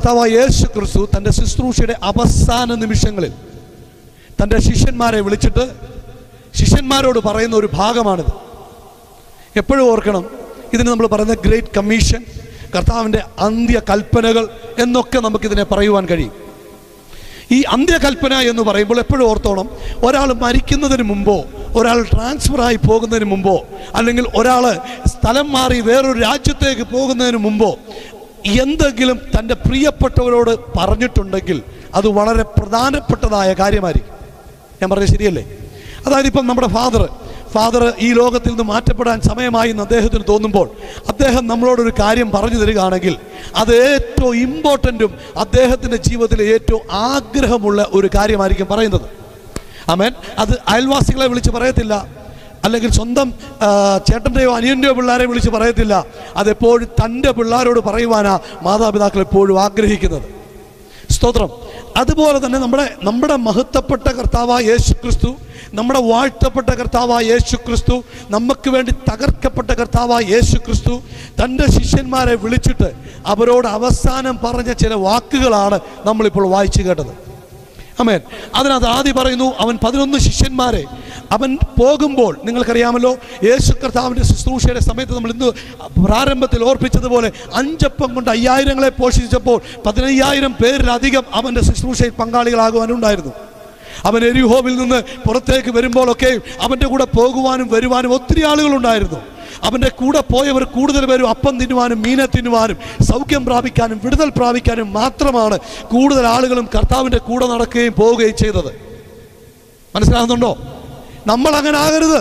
കർത്താവായ യേശു ക്രിസ്തു തൻ്റെ ശുശ്രൂഷയുടെ അവസാന നിമിഷങ്ങളിൽ തൻ്റെ ശിഷ്യന്മാരെ വിളിച്ചിട്ട് ശിഷ്യന്മാരോട് പറയുന്ന ഒരു ഭാഗമാണിത് എപ്പോഴും ഓർക്കണം ഇതിന് നമ്മൾ പറയുന്ന ഗ്രേറ്റ് കമ്മീഷൻ കർത്താവിൻ്റെ അന്ത്യ കൽപ്പനകൾ എന്നൊക്കെ നമുക്കിതിനെ പറയുവാൻ കഴിയും ഈ അന്ത്യകൽപ്പന എന്ന് പറയുമ്പോൾ എപ്പോഴും ഓർത്തോണം ഒരാൾ മരിക്കുന്നതിന് മുമ്പോ ഒരാൾ ട്രാൻസ്ഫറായി പോകുന്നതിന് മുമ്പോ അല്ലെങ്കിൽ ഒരാൾ സ്ഥലം മാറി വേറൊരു രാജ്യത്തേക്ക് പോകുന്നതിന് മുമ്പോ എന്തെങ്കിലും തൻ്റെ പ്രിയപ്പെട്ടവരോട് പറഞ്ഞിട്ടുണ്ടെങ്കിൽ അത് വളരെ പ്രധാനപ്പെട്ടതായ കാര്യമായിരിക്കും ഞാൻ പറഞ്ഞത് ശരിയല്ലേ അതായത് ഇപ്പം നമ്മുടെ ഫാദർ ഫാദർ ഈ ലോകത്തിൽ നിന്ന് മാറ്റപ്പെടാൻ സമയമായി എന്ന് അദ്ദേഹത്തിന് തോന്നുമ്പോൾ അദ്ദേഹം നമ്മളോടൊരു കാര്യം പറഞ്ഞു തരികയാണെങ്കിൽ അത് ഏറ്റവും ഇമ്പോർട്ടൻറ്റും അദ്ദേഹത്തിൻ്റെ ജീവിതത്തിലെ ഏറ്റവും ആഗ്രഹമുള്ള ഒരു കാര്യമായിരിക്കും പറയുന്നത് ആമേൻ അത് അയൽവാസികളെ വിളിച്ച് പറയത്തില്ല അല്ലെങ്കിൽ സ്വന്തം ആ, ചേട്ടൻ്റെയോ അനിയൻ്റെയോ പിള്ളേരെ വിളിച്ച് പറയത്തില്ല അതെപ്പോഴും തൻ്റെ പിള്ളേരോട് പറയുവാനാ മാതാപിതാക്കൾ എപ്പോഴും ആഗ്രഹിക്കുന്നത് സ്തോത്രം അതുപോലെ തന്നെ നമ്മുടെ നമ്മുടെ മഹത്വപ്പെട്ട കർത്താവായ യേശു ക്രിസ്തു നമ്മുടെ വാഴ്ത്തപ്പെട്ട കർത്താവായ യേശു ക്രിസ്തു നമുക്ക് വേണ്ടി തകർക്കപ്പെട്ട കർത്താവായ യേശു ക്രിസ്തു തൻ്റെ ശിഷ്യന്മാരെ വിളിച്ചിട്ട് അവരോട് അവസാനം പറഞ്ഞ ചില വാക്കുകളാണ് നമ്മളിപ്പോൾ വായിച്ചു കേട്ടത് അമേൻ അതിനകത്ത് ആദ്യം പറയുന്നു അവൻ പതിനൊന്ന് ശിഷ്യന്മാരെ അവൻ പോകുമ്പോൾ നിങ്ങൾക്കറിയാമല്ലോ യേശു കർത്താവിൻ്റെ ശുശ്രൂഷയുടെ സമയത്ത് നമ്മൾ ഇന്ന് പ്രാരംഭത്തിൽ ഓർപ്പിച്ചതുപോലെ അഞ്ചപ്പം കൊണ്ട് അയ്യായിരങ്ങളെ പോഷിച്ചപ്പോൾ പതിനയ്യായിരം പേരിലധികം അവൻ്റെ ശുശ്രൂഷയിൽ പങ്കാളികളാകുവാനുണ്ടായിരുന്നു അവൻ എരിഹോവിൽ നിന്ന് പുറത്തേക്ക് വരുമ്പോഴൊക്കെ അവൻ്റെ കൂടെ പോകുവാനും വരുവാനും ഒത്തിരി ആളുകളുണ്ടായിരുന്നു അവൻ്റെ കൂടെ പോയവർ കൂടുതൽ പേരും അപ്പം തിന്നുവാനും മീനെ തിന്നുവാനും സൗഖ്യം പ്രാപിക്കാനും വിടുതൽ പ്രാപിക്കാനും മാത്രമാണ് കൂടുതൽ ആളുകളും കർത്താവിൻ്റെ കൂടെ നടക്കുകയും പോവുകയും ചെയ്തത് മനസ്സിലാകുന്നുണ്ടോ നമ്മൾ അങ്ങനെ ആകരുത്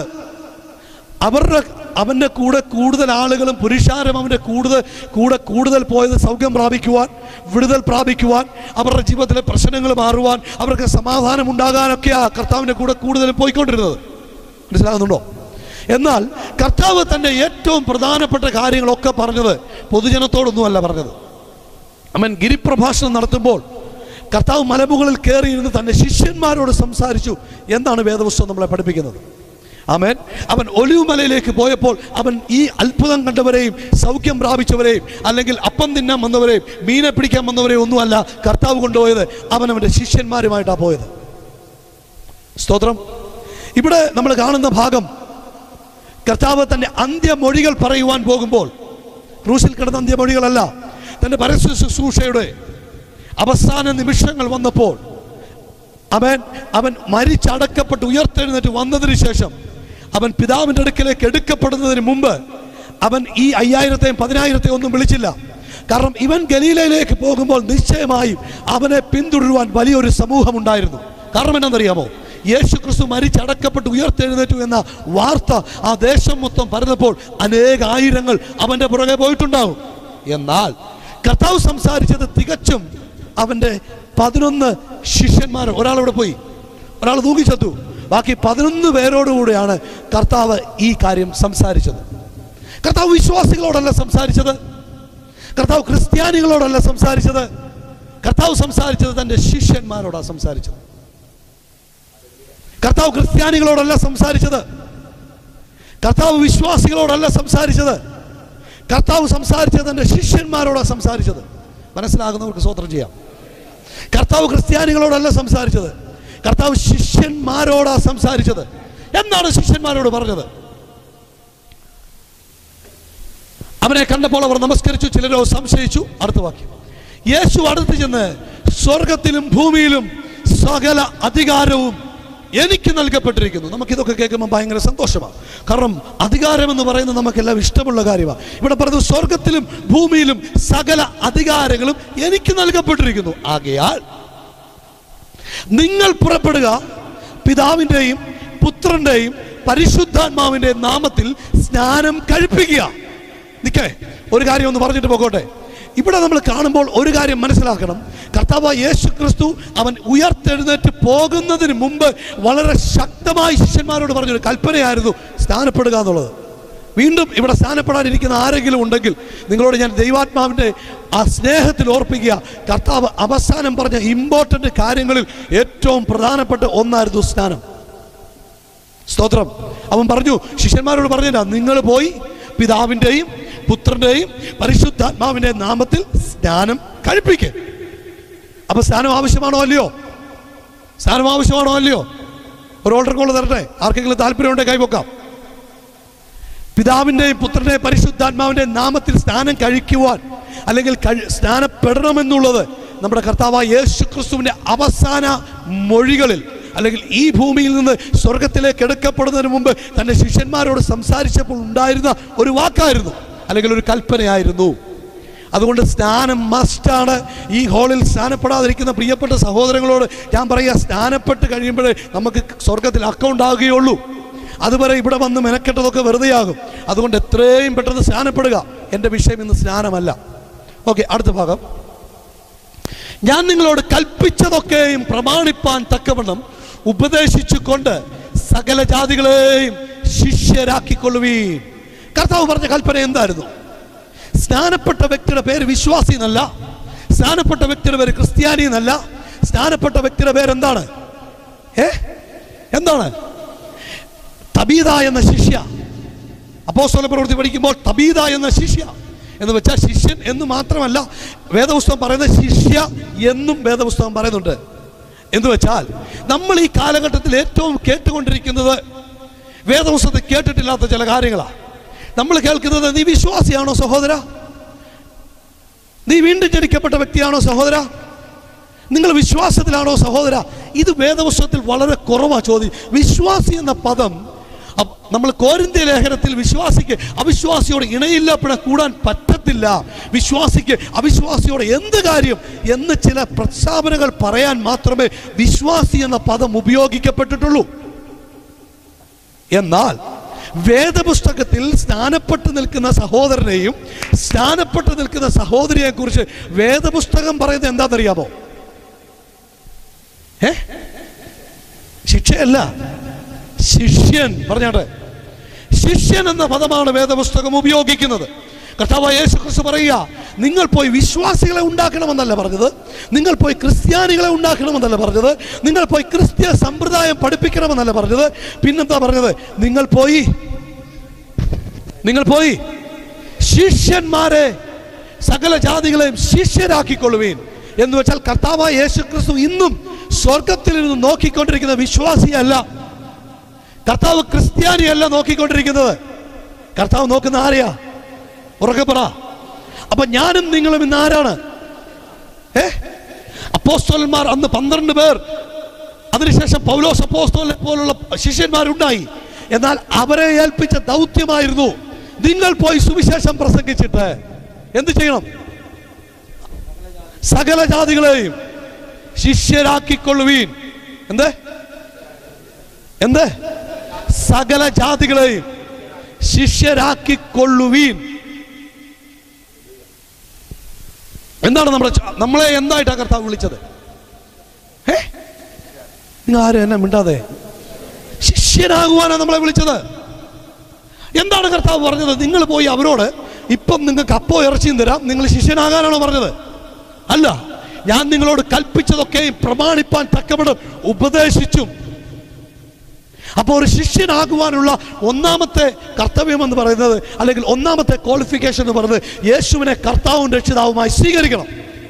അവരുടെ അവൻ്റെ കൂടെ കൂടുതൽ ആളുകളും പുരുഷാരം അവൻ്റെ കൂടുതൽ കൂടെ കൂടുതൽ പോയത് സൗഖ്യം പ്രാപിക്കുവാൻ വിടുതൽ പ്രാപിക്കുവാൻ അവരുടെ ജീവിതത്തിലെ പ്രശ്നങ്ങൾ മാറുവാൻ അവർക്ക് സമാധാനം ഉണ്ടാകാനൊക്കെയാണ് കർത്താവിൻ്റെ കൂടെ കൂടുതൽ പോയിക്കൊണ്ടിരുന്നത് മനസ്സിലാകുന്നുണ്ടോ എന്നാൽ കർത്താവ് തൻ്റെ ഏറ്റവും പ്രധാനപ്പെട്ട കാര്യങ്ങളൊക്കെ പറഞ്ഞത് പൊതുജനത്തോടൊന്നുമല്ല പറഞ്ഞത് അവൻ ഗിരിപ്രഭാഷണം നടത്തുമ്പോൾ കർത്താവ് മലമുകളിൽ കയറിയിരുന്ന് തൻ്റെ ശിഷ്യന്മാരോട് സംസാരിച്ചു എന്നാണ് വേദപുസ്തകം നമ്മളെ പഠിപ്പിക്കുന്നത് ആമേൻ അവൻ ഒലിവുമലയിലേക്ക് പോയപ്പോൾ അവൻ ഈ അത്ഭുതം കണ്ടവരെയും സൗഖ്യം പ്രാപിച്ചവരെയും അല്ലെങ്കിൽ അപ്പം തിന്നാൻ വന്നവരെയും മീനെ പിടിക്കാൻ വന്നവരെയും ഒന്നുമല്ല കർത്താവ് കൊണ്ടുപോയത് അവൻ അവൻ്റെ ശിഷ്യന്മാരുമായിട്ടാണ് പോയത് സ്തോത്രം ഇവിടെ നമ്മൾ കാണുന്ന ഭാഗം കർത്താവ് തൻ്റെ അന്ത്യമൊഴികൾ പറയുവാൻ പോകുമ്പോൾ ക്രൂശിൽ കിടന്ന അന്ത്യമൊഴികളല്ല തൻ്റെ പരസ്യ ശുശ്രൂഷയുടെ അവസാന നിമിഷങ്ങൾ വന്നപ്പോൾ അവൻ അവൻ മരിച്ചടക്കപ്പെട്ട് ഉയർത്തെഴുന്നേറ്റ് വന്നതിന് ശേഷം അവൻ പിതാവിൻ്റെ അടുക്കലേക്ക് എടുക്കപ്പെടുന്നതിന് മുമ്പ് അവൻ ഈ അയ്യായിരത്തെയും പതിനായിരത്തെയും ഒന്നും വിളിച്ചില്ല കാരണം ഇവൻ ഗലീലയിലേക്ക് പോകുമ്പോൾ നിശ്ചയമായും അവനെ പിന്തുടരുവാൻ വലിയൊരു സമൂഹമുണ്ടായിരുന്നു കാരണം എന്താണെന്നറിയാമോ യേശു ക്രിസ്തു മരിച്ചടക്കപ്പെട്ട് ഉയർത്തെഴുന്നേറ്റു എന്ന വാർത്ത ആ ദേശം മൊത്തം പരന്നപ്പോൾ അനേകായിരങ്ങൾ അവൻ്റെ പുറകെ പോയിട്ടുണ്ടാവും എന്നാൽ കർത്താവ് സംസാരിച്ചത് തികച്ചും അവൻ്റെ പതിനൊന്ന് ശിഷ്യന്മാർ ഒരാളവിടെ പോയി ഒരാൾ തൂങ്ങിച്ചത്തു ബാക്കി പതിനൊന്ന് പേരോടുകൂടിയാണ് കർത്താവ് ഈ കാര്യം സംസാരിച്ചത് കർത്താവ് വിശ്വാസികളോടല്ല സംസാരിച്ചത് കർത്താവ് ക്രിസ്ത്യാനികളോടല്ല സംസാരിച്ചത് കർത്താവ് സംസാരിച്ചത് തൻ്റെ ശിഷ്യന്മാരോടാണ് സംസാരിച്ചത് കർത്താവ് ക്രിസ്ത്യാനികളോടല്ല സംസാരിച്ചത് കർത്താവ് വിശ്വാസികളോടല്ല സംസാരിച്ചത് കർത്താവ് സംസാരിച്ചത് തൻ്റെ ശിഷ്യന്മാരോടാണ് സംസാരിച്ചത് മനസ്സിലാകുന്നവർക്ക് സ്വോത്രം ചെയ്യാം കർത്താവ് ക്രിസ്ത്യാനികളോടല്ല സംസാരിച്ചത് കർത്താവ് ശിഷ്യന്മാരോടാ സംസാരിച്ചത് എന്താണ് ശിഷ്യന്മാരോട് പറഞ്ഞത് അവനെ കണ്ടപ്പോൾ അവർ നമസ്കരിച്ചു ചിലരോ സംശയിച്ചു അടുത്ത വാക്യം യേശു അടുത്ത് ചെന്ന് സ്വർഗത്തിലും ഭൂമിയിലും സകല അധികാരവും എനിക്ക് നൽകപ്പെട്ടിരിക്കുന്നു നമുക്കിതൊക്കെ കേൾക്കുമ്പോൾ ഭയങ്കര സന്തോഷമാണ് കാരണം അധികാരം എന്ന് പറയുന്നത് നമുക്കെല്ലാം ഇഷ്ടമുള്ള കാര്യമാണ് ഇവിടെ പറയുന്നത് സ്വർഗത്തിലും ഭൂമിയിലും സകല അധികാരങ്ങളും എനിക്ക് നൽകപ്പെട്ടിരിക്കുന്നു ആകയാൽ നിങ്ങൾ പുറപ്പെടുക പിതാവിൻ്റെയും പുത്രൻ്റെയും പരിശുദ്ധാത്മാവിൻ്റെയും നാമത്തിൽ സ്നാനം കഴിപ്പിക്കുക നിൽക്കേ ഒരു കാര്യം ഒന്ന് പറഞ്ഞിട്ട് പോകട്ടെ ഇവിടെ നമ്മൾ കാണുമ്പോൾ ഒരു കാര്യം മനസ്സിലാക്കണം കർത്താവ് യേശു ക്രിസ്തു അവൻ ഉയർത്തെഴുന്നേറ്റ് പോകുന്നതിന് മുമ്പ് വളരെ ശക്തമായി ശിഷ്യന്മാരോട് പറഞ്ഞൊരു കൽപ്പനയായിരുന്നു സ്നാനപ്പെടുക എന്നുള്ളത് വീണ്ടും ഇവിടെ സ്ഥാനപ്പെടാനിരിക്കുന്ന ആരെങ്കിലും ഉണ്ടെങ്കിൽ നിങ്ങളോട് ഞാൻ ദൈവാത്മാവിൻ്റെ ആ സ്നേഹത്തിൽ ഓർപ്പിക്കുക കർത്താവ് അവസാനം പറഞ്ഞ ഇമ്പോർട്ടൻ്റ് കാര്യങ്ങളിൽ ഏറ്റവും പ്രധാനപ്പെട്ട ഒന്നായിരുന്നു സ്നാനം സ്തോത്രം അവൻ പറഞ്ഞു ശിഷ്യന്മാരോട് പറഞ്ഞില്ല നിങ്ങൾ പോയി പിതാവിൻ്റെയും പുത്രൻ്റെയും പരിശുദ്ധാത്മാവിൻ്റെ നാമത്തിൽ സ്നാനം കഴിപ്പിക്കുക അപ്പൊ സ്ഥാനം ആവശ്യമാണോ അല്ലയോ സ്ഥാനം ആവശ്യമാണോ അല്ലയോ ഒരു ഓൾഡർ കോൾ തരട്ടെ ആർക്കെങ്കിലും താല്പര്യമുണ്ടെങ്കിൽ കൈവക്കാം പിതാവിൻ്റെയും പുത്രൻ്റെയും പരിശുദ്ധാത്മാവിൻ്റെ നാമത്തിൽ സ്നാനം കഴിക്കുവാൻ അല്ലെങ്കിൽ കഴി- സ്നാനപ്പെടണമെന്നുള്ളത് നമ്മുടെ കർത്താവായ യേശു ക്രിസ്തുവിൻ്റെ അവസാന മൊഴികളിൽ അല്ലെങ്കിൽ ഈ ഭൂമിയിൽ നിന്ന് സ്വർഗത്തിലേക്ക് എടുക്കപ്പെടുന്നതിന് മുമ്പ് തൻ്റെ ശിഷ്യന്മാരോട് സംസാരിച്ചപ്പോൾ ഉണ്ടായിരുന്ന ഒരു വാക്കായിരുന്നു അല്ലെങ്കിൽ ഒരു കൽപ്പനയായിരുന്നു അതുകൊണ്ട് സ്നാനം മസ്റ്റാണ് ഈ ഹാളിൽ സ്നാനപ്പെടാതിരിക്കുന്ന പ്രിയപ്പെട്ട സഹോദരങ്ങളോട് ഞാൻ പറയുക സ്നാനപ്പെട്ട് കഴിയുമ്പോഴേ നമുക്ക് സ്വർഗത്തിൽ അക്കൗണ്ട് ആകുകയുള്ളൂ അതുവരെ ഇവിടെ വന്ന് മെനക്കെട്ടതൊക്കെ വെറുതെയാകും അതുകൊണ്ട് എത്രയും പെട്ടെന്ന് സ്നാനപ്പെടുക എൻ്റെ വിഷയം ഇന്ന് സ്നാനമല്ല ഓക്കെ അടുത്ത ഭാഗം ഞാൻ നിങ്ങളോട് കൽപ്പിച്ചതൊക്കെയും പ്രമാണിപ്പാൻ തക്കവണ്ണം ഉപദേശിച്ചു കൊണ്ട് സകല ജാതികളെയും ശിഷ്യരാക്കിക്കൊള്ളുവീൻ കർത്താവ് പറഞ്ഞ കൽപ്പന എന്തായിരുന്നു സ്നാനപ്പെട്ട വ്യക്തിയുടെ പേര് വിശ്വാസി എന്നല്ല സ്നാനപ്പെട്ട വ്യക്തിയുടെ പേര് ക്രിസ്ത്യാനി എന്നല്ല സ്നാനപ്പെട്ട വ്യക്തിയുടെ പേര് എന്താണ് ഏ എന്താണ് തബീത എന്ന ശിഷ്യ അപ്പോസ്തല പ്രവൃത്തി പഠിക്കുമ്പോൾ തബീത എന്ന ശിഷ്യ എന്ന് വെച്ചാൽ ശിഷ്യൻ എന്ന് മാത്രമല്ല വേദപുസ്തകം പറയുന്ന ശിഷ്യ എന്നും വേദപുസ്തകം പറയുന്നുണ്ട് എന്ന് വെച്ചാൽ നമ്മൾ ഈ കാലഘട്ടത്തിൽ ഏറ്റവും കേട്ടുകൊണ്ടിരിക്കുന്നത് വേദപുസ്തകത്തിൽ കേട്ടിട്ടില്ലാത്ത ചില കാര്യങ്ങളാണ് നമ്മൾ കേൾക്കുന്നത് നീ വിശ്വാസിയാണോ സഹോദര നീ വീണ്ടും ജനിക്കപ്പെട്ട വ്യക്തിയാണോ സഹോദര നിങ്ങൾ വിശ്വാസത്തിലാണോ സഹോദര ഇത് വേദപുസ്തകത്തിൽ വളരെ കുറവാ ചോദ്യം വിശ്വാസി എന്ന പദം അപ്- നമ്മൾ കോരിന്ത്യ ലേഖനത്തിൽ വിശ്വാസിക്ക് അവിശ്വാസിയോട് ഇണയില്ലപ്പെട കൂടാൻ പറ്റത്തില്ല വിശ്വാസിക്ക് അവിശ്വാസിയോട് എന്ത് കാര്യം എന്ന് ചില പ്രസ്താവനകൾ പറയാൻ മാത്രമേ വിശ്വാസി എന്ന പദം ഉപയോഗിക്കപ്പെട്ടിട്ടുള്ളൂ എന്നാൽ വേദപുസ്തകത്തിൽ സ്നാനപ്പെട്ട് നിൽക്കുന്ന സഹോദരനെയും സ്നാനപ്പെട്ട് നിൽക്കുന്ന സഹോദരിയെ കുറിച്ച് വേദപുസ്തകം പറയുന്നത് എന്താണെന്നറിയാമോ ഏ ശിക്ഷയല്ല ശിഷ്യൻ പറഞ്ഞാട്ടെ ശിഷ്യൻ എന്ന പദമാണ് വേദപുസ്തകം ഉപയോഗിക്കുന്നത് കർത്താവായ യേശു ക്രിസ്തു പറയുക നിങ്ങൾ പോയി വിശ്വാസികളെ ഉണ്ടാക്കണമെന്നല്ല പറഞ്ഞത് നിങ്ങൾ പോയി ക്രിസ്ത്യാനികളെ ഉണ്ടാക്കണമെന്നല്ല പറഞ്ഞത് നിങ്ങൾ പോയി ക്രിസ്ത്യ സമ്പ്രദായം പഠിപ്പിക്കണമെന്നല്ല പറഞ്ഞത് പിന്നെന്താ പറഞ്ഞത് നിങ്ങൾ പോയി നിങ്ങൾ പോയി ശിഷ്യന്മാരെ സകല ജാതികളെയും ശിഷ്യരാക്കിക്കൊള്ളുവീൻ എന്ന് വെച്ചാൽ കർത്താവായ യേശു ക്രിസ്തു ഇന്നും സ്വർഗത്തിൽ നിന്ന് നോക്കിക്കൊണ്ടിരിക്കുന്ന വിശ്വാസിയല്ല കർത്താവ് ക്രിസ്ത്യാനിയല്ല നോക്കിക്കൊണ്ടിരിക്കുന്നത് കർത്താവ് നോക്കുന്ന ആരെയാ ഉറക്കെ പറ അപ്പൊ ഞാനും നിങ്ങളും ഇന്ന് ആരാണ് ഏ അപ്പോസ്തലന്മാർ അന്ന് പന്ത്രണ്ട് പേർ അതിനുശേഷം പൗലോസ് അപ്പോസ്തോലെ പോലുള്ള ശിഷ്യന്മാരുണ്ടായി എന്നാൽ അവരെ ഏൽപ്പിച്ച ദൗത്യമായിരുന്നു നിങ്ങൾ പോയി സുവിശേഷം പ്രസംഗിച്ചിട്ട് എന്ത് ചെയ്യണം സകല ജാതികളെയും ശിഷ്യരാക്കിക്കൊള്ളുവീൻ എന്ത് എന്ത് സകല ജാതികളെയും ശിഷ്യരാക്കിക്കൊള്ളുവീൻ എന്താണ് നമ്മുടെ ച- നമ്മളെ എന്തായിട്ടാ കർത്താവ് വിളിച്ചത് ഏ നിങ്ങൾ ആരും എന്നെ മിണ്ടാതെ ശിഷ്യനാകുവാനാണ് നമ്മളെ വിളിച്ചത് എന്താണ് കർത്താവ് പറഞ്ഞത് നിങ്ങൾ പോയി അവരോട് ഇപ്പം നിങ്ങൾക്ക് അപ്പോ ഇറച്ചിയും തരാം നിങ്ങൾ ശിഷ്യനാകാനാണോ പറഞ്ഞത് അല്ല ഞാൻ നിങ്ങളോട് കൽപ്പിച്ചതൊക്കെ പ്രമാണിപ്പാൻ തക്കവിടം ഉപദേശിച്ചും അപ്പോൾ ഒരു ശിഷ്യനാകുവാനുള്ള ഒന്നാമത്തെ കർത്തവ്യം എന്ന് പറയുന്നത് അല്ലെങ്കിൽ ഒന്നാമത്തെ ക്വാളിഫിക്കേഷൻ എന്ന് പറയുന്നത് യേശുവിനെ കർത്താവും രക്ഷിതാവുമായി സ്വീകരിക്കണം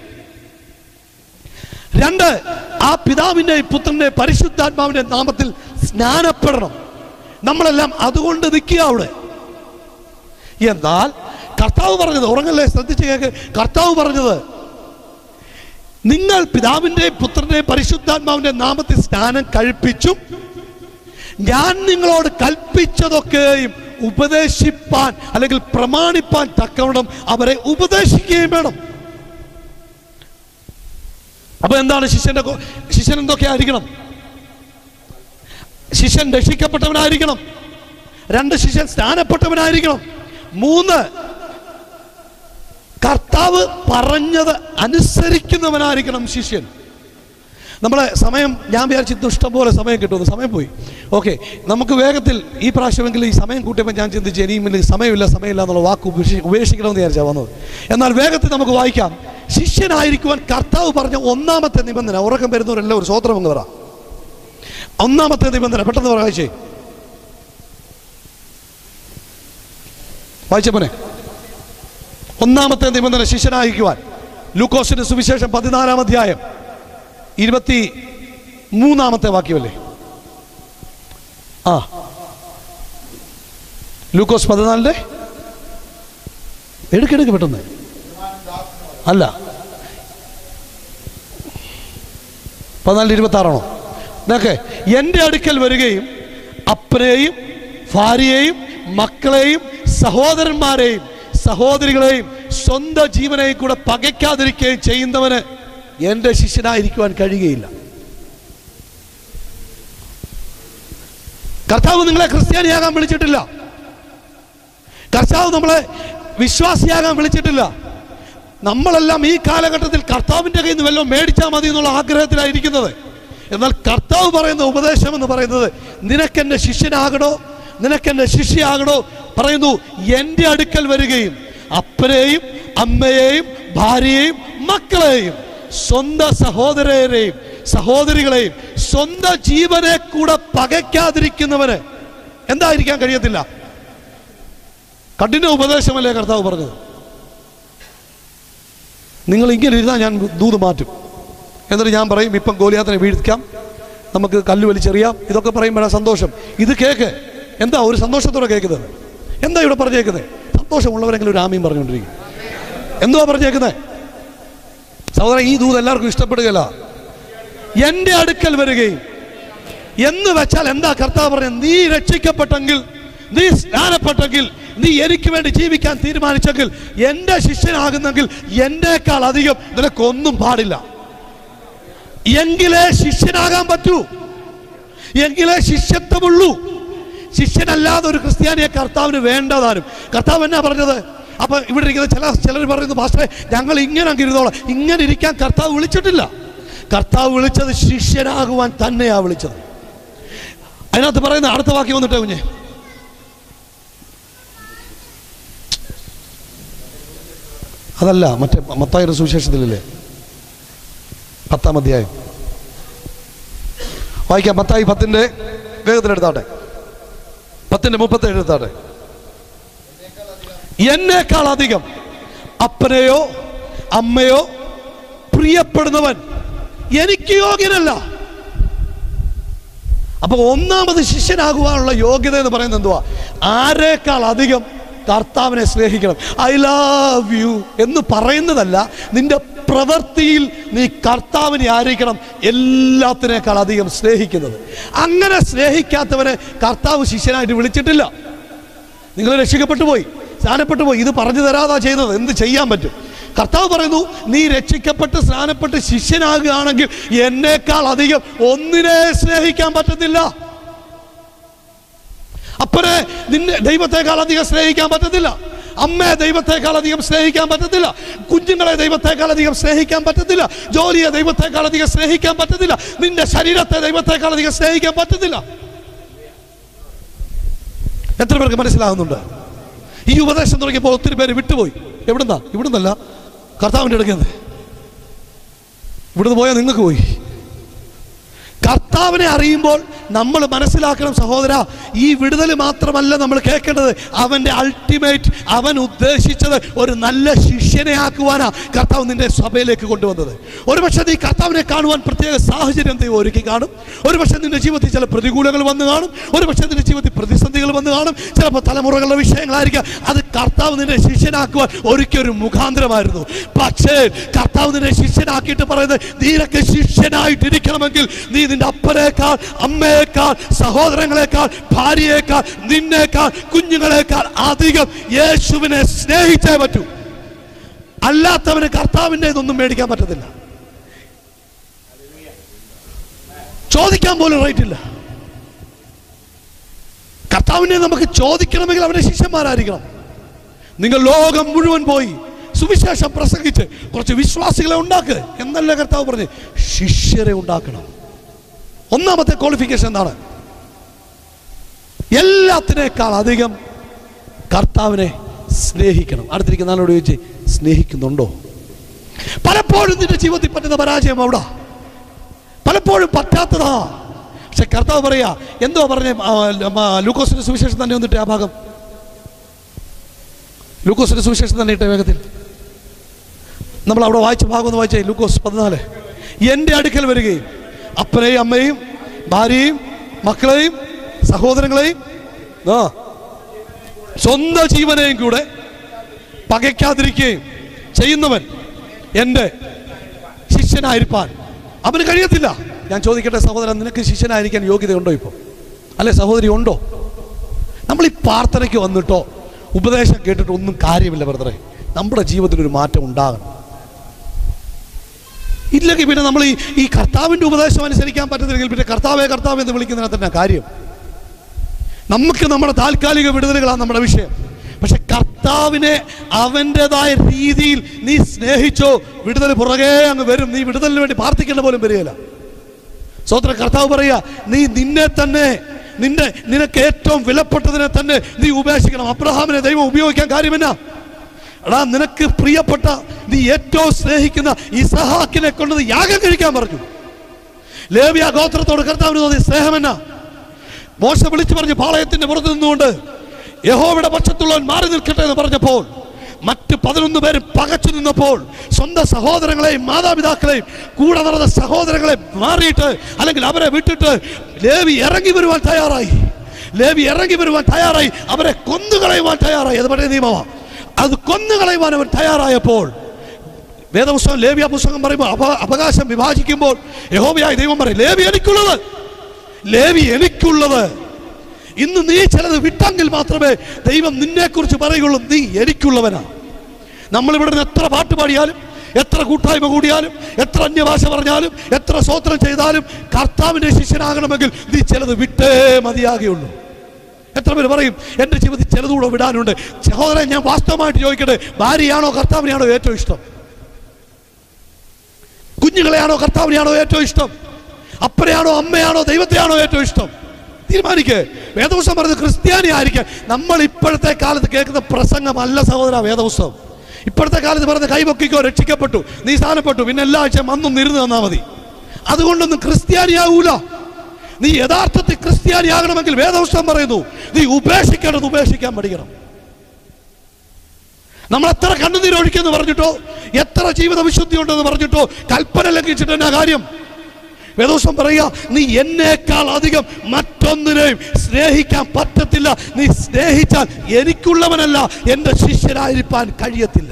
രണ്ട് ആ പിതാവിൻ്റെയും പുത്രൻ്റെയും പരിശുദ്ധാത്മാവിൻ്റെ നാമത്തിൽ സ്നാനപ്പെടണം നമ്മളെല്ലാം അതുകൊണ്ട് നിൽക്കുക അവിടെ എന്നാൽ കർത്താവ് പറഞ്ഞത് ഉറങ്ങല്ലേ ശ്രദ്ധിച്ച് കേൾക്ക് കർത്താവ് പറഞ്ഞത് നിങ്ങൾ പിതാവിൻ്റെയും പുത്രൻ്റെയും പരിശുദ്ധാത്മാവിൻ്റെ നാമത്തിൽ സ്നാനം കഴിപ്പിച്ചും ഞാൻ നിങ്ങളോട് കൽപ്പിച്ചതൊക്കെയും ഉപദേശിപ്പാൻ അല്ലെങ്കിൽ പ്രമാണിപ്പാൻ തക്കവണ്ണം അവരെ ഉപദേശിക്കുകയും വേണം അപ്പൊ എന്താണ് ശിഷ്യന്റെ കോ- ശിഷ്യൻ എന്തൊക്കെ ആയിരിക്കണം ശിഷ്യൻ രക്ഷിക്കപ്പെട്ടവനായിരിക്കണം രണ്ട് ശിഷ്യൻ സ്ഥാനപ്പെട്ടവനായിരിക്കണം മൂന്ന് കർത്താവ് പറഞ്ഞത് അനുസരിക്കുന്നവനായിരിക്കണം ശിഷ്യൻ നമ്മളെ സമയം ഞാൻ വിചാരിച്ചു ഇന്ന് ഇഷ്ടംപോലെ സമയം കിട്ടുമെന്ന് സമയം പോയി ഓക്കെ നമുക്ക് വേഗത്തിൽ ഈ പ്രാവശ്യമെങ്കിലും ഈ സമയം കൂട്ടിയപ്പോൾ ഞാൻ ചിന്തിച്ചു ഇനിയും ഇനി സമയമില്ല സമയമില്ല എന്നുള്ള വാക്ക് ഉപേക്ഷി ഉപേക്ഷിക്കണമെന്ന് വിചാരിച്ചാണ് വന്നത് എന്നാൽ വേഗത്തിൽ നമുക്ക് വായിക്കാം ശിഷ്യനായിരിക്കുവാൻ കർത്താവ് പറഞ്ഞ ഒന്നാമത്തെ നിബന്ധന ഉറക്കം വരുന്നവരെല്ലാം ഒരു സ്വോത്രം എന്ന് പറ ഒന്നാമത്തെ നിബന്ധന പെട്ടെന്ന് പറ വായിച്ചേ വായിച്ചപ്പോനെ ഒന്നാമത്തെ നിബന്ധന ശിഷ്യനായിരിക്കുവാൻ ലൂക്കോസിന്റെ സുവിശേഷം പതിനാലാം അധ്യായം ഇരുപത്തി മൂന്നാമത്തെ വാക്യമല്ലേ ആ ലൂക്കോസ് പതിനാലിൻ്റെ എടുക്കെടുക്ക് പെട്ടെന്ന് അല്ല പതിനാലിന് ഇരുപത്തി ആറാണോ നോക്കെ എൻ്റെ അടുക്കൽ വരികയും അപ്പനെയും ഭാര്യയെയും മക്കളെയും സഹോദരന്മാരെയും സഹോദരികളെയും സ്വന്തം ജീവനെയും കൂടെ പകയ്ക്കാതിരിക്കുകയും ചെയ്യുന്നവന് എൻ്റെ ശിഷ്യനായിരിക്കുവാൻ കഴിയുകയില്ല കർത്താവ് നിങ്ങളെ ക്രിസ്ത്യാനിയാകാൻ വിളിച്ചിട്ടില്ല കർത്താവ് നമ്മളെ വിശ്വാസിയാകാൻ വിളിച്ചിട്ടില്ല നമ്മളെല്ലാം ഈ കാലഘട്ടത്തിൽ കർത്താവിൻ്റെ കയ്യിൽ നിന്ന് വല്ലതും മേടിച്ചാൽ മതി എന്നുള്ള ആഗ്രഹത്തിലായിരിക്കുന്നത് എന്നാൽ കർത്താവ് പറയുന്ന ഉപദേശം എന്ന് പറയുന്നത് നിനക്കെൻ്റെ ശിഷ്യനാകണോ നിനക്കെൻ്റെ ശിഷ്യയാകണോ പറയുന്നു എൻ്റെ അടുക്കൽ വരികയും അപ്പനെയും അമ്മയെയും ഭാര്യയെയും മക്കളെയും സ്വന്തം സഹോദരരെയും സഹോദരികളെയും സ്വന്തം ജീവനെ കൂടെ പകയ്ക്കാതിരിക്കുന്നവന് എന്തായിരിക്കാൻ കഴിയത്തില്ല കഠിന ഉപദേശമല്ലേ കർത്താവ് പറഞ്ഞത് നിങ്ങൾ ഇങ്ങനെ ഇരുന്നാൽ ഞാൻ ദൂത് മാറ്റും എന്നിട്ട് ഞാൻ പറയും ഇപ്പം ഗോലിയാത്തിനെ വീഴ്ത്തിക്കാം നമുക്ക് കല്ല് വലിച്ചെറിയാം ഇതൊക്കെ പറയുമ്പോഴാണ് സന്തോഷം ഇത് കേക്ക് എന്താ ഒരു സന്തോഷത്തോടെ കേൾക്കുന്നത് എന്താ ഇവിടെ പറഞ്ഞേക്കുന്നത് സന്തോഷമുള്ളവരെങ്കിലും ഒരു ആമയും പറഞ്ഞുകൊണ്ടിരിക്കും എന്തുവാ പറഞ്ഞേക്കുന്നത് സഹോദരൻ ഈ ദൂത് എല്ലാവർക്കും ഇഷ്ടപ്പെടുകയില്ല എൻ്റെ അടുക്കൽ വരികയും എന്ന് വെച്ചാൽ എന്താ കർത്താവ് പറഞ്ഞത് നീ രക്ഷിക്കപ്പെട്ടെങ്കിൽ നീ സ്നാനപ്പെട്ടെങ്കിൽ നീ എനിക്ക് വേണ്ടി ജീവിക്കാൻ തീരുമാനിച്ചെങ്കിൽ എൻ്റെ ശിഷ്യനാകുന്നെങ്കിൽ എന്നേക്കാൾ അധികം നിനക്കൊന്നും പാടില്ല എങ്കിലേ ശിഷ്യനാകാൻ പറ്റൂ എങ്കിലേ ശിഷ്യത്വമുള്ളൂ ശിഷ്യനല്ലാതെ ഒരു ക്രിസ്ത്യാനിയെ കർത്താവിന് വേണ്ടതാനും കർത്താവ് എന്നാ പറഞ്ഞത് അപ്പൊ ഇവിടെ ഇരിക്കുന്ന ചില ചിലർ പറയുന്നു പാസ്റ്ററെ ഞങ്ങൾ ഇങ്ങനെ അങ്ങ് ഇരുന്നോളാം ഇങ്ങനെ ഇരിക്കാൻ കർത്താവ് വിളിച്ചിട്ടില്ല കർത്താവ് വിളിച്ചത് ശിഷ്യനാകുവാൻ തന്നെയാ വിളിച്ചത് അതിനകത്ത് പറയുന്ന അടുത്ത വാക്യം വന്നിട്ടേ കുഞ്ഞെ അതല്ല മറ്റേ മത്തായുടെ സുവിശേഷത്തിലല്ലേ പത്താം അധ്യായം വായിക്കാം പത്തായി പത്തിന്റെ വേഗത്തിലെടുത്താട്ടെ പത്തിന്റെ മുപ്പത്തേഴ് എടുത്താട്ടെ എന്നേക്കാൾ അധികം അപ്പനെയോ അമ്മയോ പ്രിയപ്പെടുന്നവൻ എനിക്ക് യോഗ്യനല്ല അപ്പൊ ഒന്നാമത് ശിഷ്യനാകുവാനുള്ള യോഗ്യത എന്ന് പറയുന്നത് എന്തുവാ ആരേക്കാൾ അധികം കർത്താവിനെ സ്നേഹിക്കണം ഐ ലവ് യു എന്ന് പറയുന്നതല്ല നിന്റെ പ്രവൃത്തിയിൽ നീ കർത്താവിനെ ആയിരിക്കണം എല്ലാത്തിനേക്കാൾ അധികം സ്നേഹിക്കുന്നത് അങ്ങനെ സ്നേഹിക്കാത്തവനെ കർത്താവ് ശിഷ്യനായിട്ട് വിളിച്ചിട്ടില്ല നിങ്ങൾ രക്ഷിക്കപ്പെട്ടു പോയി സ്നാനപ്പെട്ടു പോയി ഇത് പറഞ്ഞു തരാതാ ചെയ്യുന്നത് എന്ത് ചെയ്യാൻ പറ്റും കർത്താവ് പറയുന്നു നീ രക്ഷിക്കപ്പെട്ട് സ്നാനപ്പെട്ട് ശിഷ്യനാകുകയാണെങ്കിൽ എന്നേക്കാൾ അധികം ഒന്നിനെ സ്നേഹിക്കാൻ പറ്റത്തില്ല അപ്പനെ നിന്നെ ദൈവത്തെക്കാൾ അധികം സ്നേഹിക്കാൻ പറ്റത്തില്ല അമ്മയെ ദൈവത്തെക്കാൾ അധികം സ്നേഹിക്കാൻ പറ്റത്തില്ല കുഞ്ഞുങ്ങളെ ദൈവത്തെക്കാൾ അധികം സ്നേഹിക്കാൻ പറ്റത്തില്ല ജോലിയെ ദൈവത്തെക്കാൾ അധികം സ്നേഹിക്കാൻ പറ്റത്തില്ല നിന്റെ ശരീരത്തെ ദൈവത്തെക്കാൾ അധികം സ്നേഹിക്കാൻ പറ്റത്തില്ല എത്ര പേർക്ക് മനസ്സിലാകുന്നുണ്ട് ഈ ഉപദേശം തുടങ്ങിയപ്പോൾ ഒത്തിരി പേര് വിട്ടുപോയി എവിടുന്നാ ഇവിടുന്നല്ല കർത്താവിൻ്റെ അടുക്കുന്നത് ഇവിടുന്ന് പോയാൽ നിങ്ങൾക്ക് പോയി കർത്താവിനെ അറിയുമ്പോൾ നമ്മൾ മനസ്സിലാക്കണം സഹോദര ഈ വിടുതൽ മാത്രമല്ല നമ്മൾ കേൾക്കേണ്ടത് അവൻ്റെ അൾട്ടിമേറ്റ് അവൻ ഉദ്ദേശിച്ചത് ഒരു നല്ല ശിഷ്യനെ ആക്കുവാനാ കർത്താവ് നിന്റെ സഭയിലേക്ക് കൊണ്ടുവന്നത് ഒരുപക്ഷെ നീ കർത്താവിനെ കാണുവാൻ പ്രത്യേക സാഹചര്യം ദൈവം ഒരുക്കി കാണും ഒരുപക്ഷെ നിന്റെ ജീവിതത്തിൽ ചില പ്രതികൂലങ്ങൾ വന്നു കാണും ഒരുപക്ഷെ നിന്റെ ജീവിതത്തിൽ പ്രതിസന്ധികൾ വന്നു കാണും ചിലപ്പോൾ തലമുറകളുടെ വിഷയങ്ങളായിരിക്കാം അത് കർത്താവ് നിന്നെ ശിഷ്യനാക്കുവാൻ ഒരുക്കിയൊരു മുഖാന്തരമായിരുന്നു പക്ഷേ കർത്താവ് നിന്നെ ശിഷ്യനാക്കിയിട്ട് പറയുന്നത് നീനൊക്കെ ശിഷ്യനായിട്ടിരിക്കണമെങ്കിൽ നീ നിന്റെ അപ്പനേക്കാൾ അമ്മയേക്കാൾ സഹോദരങ്ങളെക്കാൾ ഭാര്യയേക്കാൾ നിന്നേക്കാൾ കുഞ്ഞുങ്ങളെക്കാൾ അധികം യേശുവിനെ സ്നേഹിച്ചേ പറ്റൂ അല്ലാത്തവന് കർത്താവിൻ്റെ ഇതൊന്നും മേടിക്കാൻ പറ്റത്തില്ല ചോദിക്കാൻ പോലും റൈറ്റ് ഇല്ല കർത്താവിനെ നമുക്ക് ചോദിക്കണമെങ്കിൽ അവന്റെ ശിഷ്യന്മാരായിരിക്കണം നിങ്ങൾ ലോകം മുഴുവൻ പോയി സുവിശേഷം പ്രസംഗിച്ച് കുറച്ച് വിശ്വാസികളെ ഉണ്ടാക്ക് എന്നല്ല കർത്താവ് പറഞ്ഞ് ശിഷ്യരെ ഉണ്ടാക്കണം ഒന്നാമത്തെ ക്വാളിഫിക്കേഷൻ എന്താണ് എല്ലാത്തിനേക്കാൾ അധികം കർത്താവിനെ സ്നേഹിക്കണം അടുത്തിരിക്കുന്ന ആളോട് ചോദിച്ച് സ്നേഹിക്കുന്നുണ്ടോ പലപ്പോഴും നിന്റെ ജീവിതത്തിൽ പറ്റുന്ന പരാജയം അവിടെ പലപ്പോഴും പറ്റാത്തതാ പക്ഷെ കർത്താവ് പറയാ എന്തോ പറഞ്ഞ ലൂക്കോസിന്റെ സുവിശേഷം തന്നെ വന്നിട്ട് ആ ഭാഗം ലൂക്കോസിന്റെ സുവിശേഷം തന്നെ ഇട്ട വേഗത്തിൽ നമ്മൾ അവിടെ വായിച്ച ഭാഗം ഒന്ന് വായിച്ചേ ലൂക്കോസ് പതിനാല് എൻ്റെ അടുക്കൽ വരികയും അപ്പനെയും അമ്മയും ഭാര്യയും മക്കളെയും സഹോദരങ്ങളെയും ആ സ്വന്തം ജീവനെയും കൂടെ പകയ്ക്കാതിരിക്കുകയും ചെയ്യുന്നവൻ എൻ്റെ ശിഷ്യനായിരിക്കാൻ അവന് കഴിയത്തില്ല ഞാൻ ചോദിക്കട്ടെ സഹോദരൻ നിനക്ക് ശിഷ്യനായിരിക്കാൻ യോഗ്യതയുണ്ടോ ഇപ്പോൾ അല്ലെ സഹോദരി ഉണ്ടോ നമ്മൾ ഈ പ്രാർത്ഥനയ്ക്ക് വന്നിട്ടോ ഉപദേശം കേട്ടിട്ടോ ഒന്നും കാര്യമില്ല ബ്രദറെ നമ്മുടെ ജീവിതത്തിൽ ഒരു മാറ്റം ഉണ്ടാകണം ഇല്ലെങ്കിൽ പിന്നെ നമ്മൾ ഈ ഈ കർത്താവിൻ്റെ ഉപദേശം അനുസരിക്കാൻ പറ്റത്തില്ലെങ്കിൽ പിന്നെ കർത്താവെ കർത്താവ് എന്ന് വിളിക്കുന്നതിനകത്ത് തന്നെ കാര്യം നമുക്ക് നമ്മുടെ താൽക്കാലിക വിടുതലുകളാണ് നമ്മുടെ വിഷയം പക്ഷെ കർത്താവിനെ അവൻ്റെതായ രീതിയിൽ നീ സ്നേഹിച്ചോ വിടുതൽ പുറകെ അങ്ങ് വരും നീ വിടുതലിന് വേണ്ടി പ്രാർത്ഥിക്കേണ്ട പോലും വരികയില്ല സ്വത്ര കർത്താവ് പറയുക നീ നിന്നെ തന്നെ നിന്റെ നിനക്ക് ഏറ്റവും വിലപ്പെട്ടതിനെ തന്നെ നീ ഉപേക്ഷിക്കണം അബ്രഹാമിനെ ദൈവം ഉപയോഗിക്കാൻ കാര്യമെന്നാ എടാ നിനക്ക് പ്രിയപ്പെട്ട നീ ഏറ്റവും സ്നേഹിക്കുന്ന ഇസഹാക്കിനെ കൊണ്ട് നീ യാഗം കഴിക്കാൻ പറഞ്ഞു ലേവിയ ഗോത്രത്തോട് കർത്താവിന് തോന്നിയ സ്നേഹമെന്നാ മോശ വിളിച്ചു പറഞ്ഞു പാളയത്തിന്റെ പുറത്ത് നിന്നുകൊണ്ട് യഹോവയുടെ പക്ഷത്തുള്ളവൻ മാറി നിൽക്കട്ടെ എന്ന് പറഞ്ഞപ്പോൾ മറ്റ് പതിനൊന്ന് പേര് പകച്ചു നിന്നപ്പോൾ സ്വന്തം സഹോദരങ്ങളെയും മാതാപിതാക്കളെയും കൂടെ നടന്ന സഹോദരങ്ങളെ മാറിയിട്ട് അല്ലെങ്കിൽ അവരെ വിട്ടിട്ട് ലേവി ഇറങ്ങി വരുവാൻ തയ്യാറായി ലേവി ഇറങ്ങി വരുവാൻ തയ്യാറായി അവരെ കൊന്നുകളയുവാൻ തയ്യാറായി അത് പഴയ നിയമമാണ് അത് കൊന്നുകളയുവാൻ അവൻ തയ്യാറായപ്പോൾ വേദപുസ്തകം ലേവിയ പുസ്തകം പറയുമ്പോൾ അപ അവകാശം വിഭാജിക്കുമ്പോൾ യഹോവയായ ദൈവം പറയും ലേവി എനിക്കുള്ളത് ലേവി എനിക്കുള്ളത് ഇന്ന് നീ ചിലത് വിട്ടെങ്കിൽ മാത്രമേ ദൈവം നിന്നെക്കുറിച്ച് പറയുള്ളൂ നീ എനിക്കുള്ളവനാ നമ്മൾ ഇവിടെ നിന്ന് എത്ര പാട്ട് പാടിയാലും എത്ര കൂട്ടായ്മ കൂടിയാലും എത്ര അന്യഭാഷ പറഞ്ഞാലും എത്ര സ്വോത്രം ചെയ്താലും കർത്താവിന്റെ ശിഷ്യനാകണമെങ്കിൽ നീ ചിലത് വിട്ടേ മതിയാകുള്ളൂ എത്ര പേര് പറയും എൻ്റെ ജീവിതത്തിൽ ചിലതുകൂടെ വിടാനുണ്ട് സഹോദരൻ ഞാൻ വാസ്തവമായിട്ട് ചോദിക്കട്ടെ ഭാര്യയാണോ കർത്താവിനെയാണോ ഏറ്റവും ഇഷ്ടം കുഞ്ഞുങ്ങളെയാണോ കർത്താവിനെയാണോ ഏറ്റവും ഇഷ്ടം അപ്പനെയാണോ അമ്മയാണോ ദൈവത്തെയാണോ ഏറ്റവും ഇഷ്ടം തീരുമാനിക്ക് വേദപുസ്തകം പറഞ്ഞത് ക്രിസ്ത്യാനി ആയിരിക്കാൻ നമ്മൾ ഇപ്പോഴത്തെ കാലത്ത് കേൾക്കുന്ന പ്രസംഗമല്ല സഹോദര വേദപുസ്തകം ഇപ്പോഴത്തെ കാലത്ത് പറഞ്ഞ കൈപൊക്കിക്കോ രക്ഷിക്കപ്പെട്ടു നീ സ്ഥാനപ്പെട്ടു പിന്നെ എല്ലാ ആഴ്ചയും അന്നും ഇരുന്ന് തന്നാൽ മതി അതുകൊണ്ടൊന്നും ക്രിസ്ത്യാനിയാവൂല നീ യഥാർത്ഥത്തിൽ ക്രിസ്ത്യാനിയാകണമെങ്കിൽ വേദപുസ്തകം പറയുന്നു നീ ഉപേക്ഷിക്കേണ്ടത് ഉപേക്ഷിക്കാൻ പഠിക്കണം നമ്മൾ എത്ര കണ്ണുനീര് ഒഴിക്കെന്ന് പറഞ്ഞിട്ടോ എത്ര ജീവിത വിശുദ്ധി ഉണ്ടെന്ന് പറഞ്ഞിട്ടോ കൽപ്പന ലംഘിച്ചിട്ട് എന്നാ കാര്യം വേദോസം പറയുക നീ എന്നേക്കാൾ അധികം മറ്റൊന്നിനെയും സ്നേഹിക്കാൻ പറ്റത്തില്ല നീ സ്നേഹിച്ചാൽ എനിക്കുള്ളവനല്ല എൻ്റെ ശിഷ്യരായിരിക്കാൻ കഴിയത്തില്ല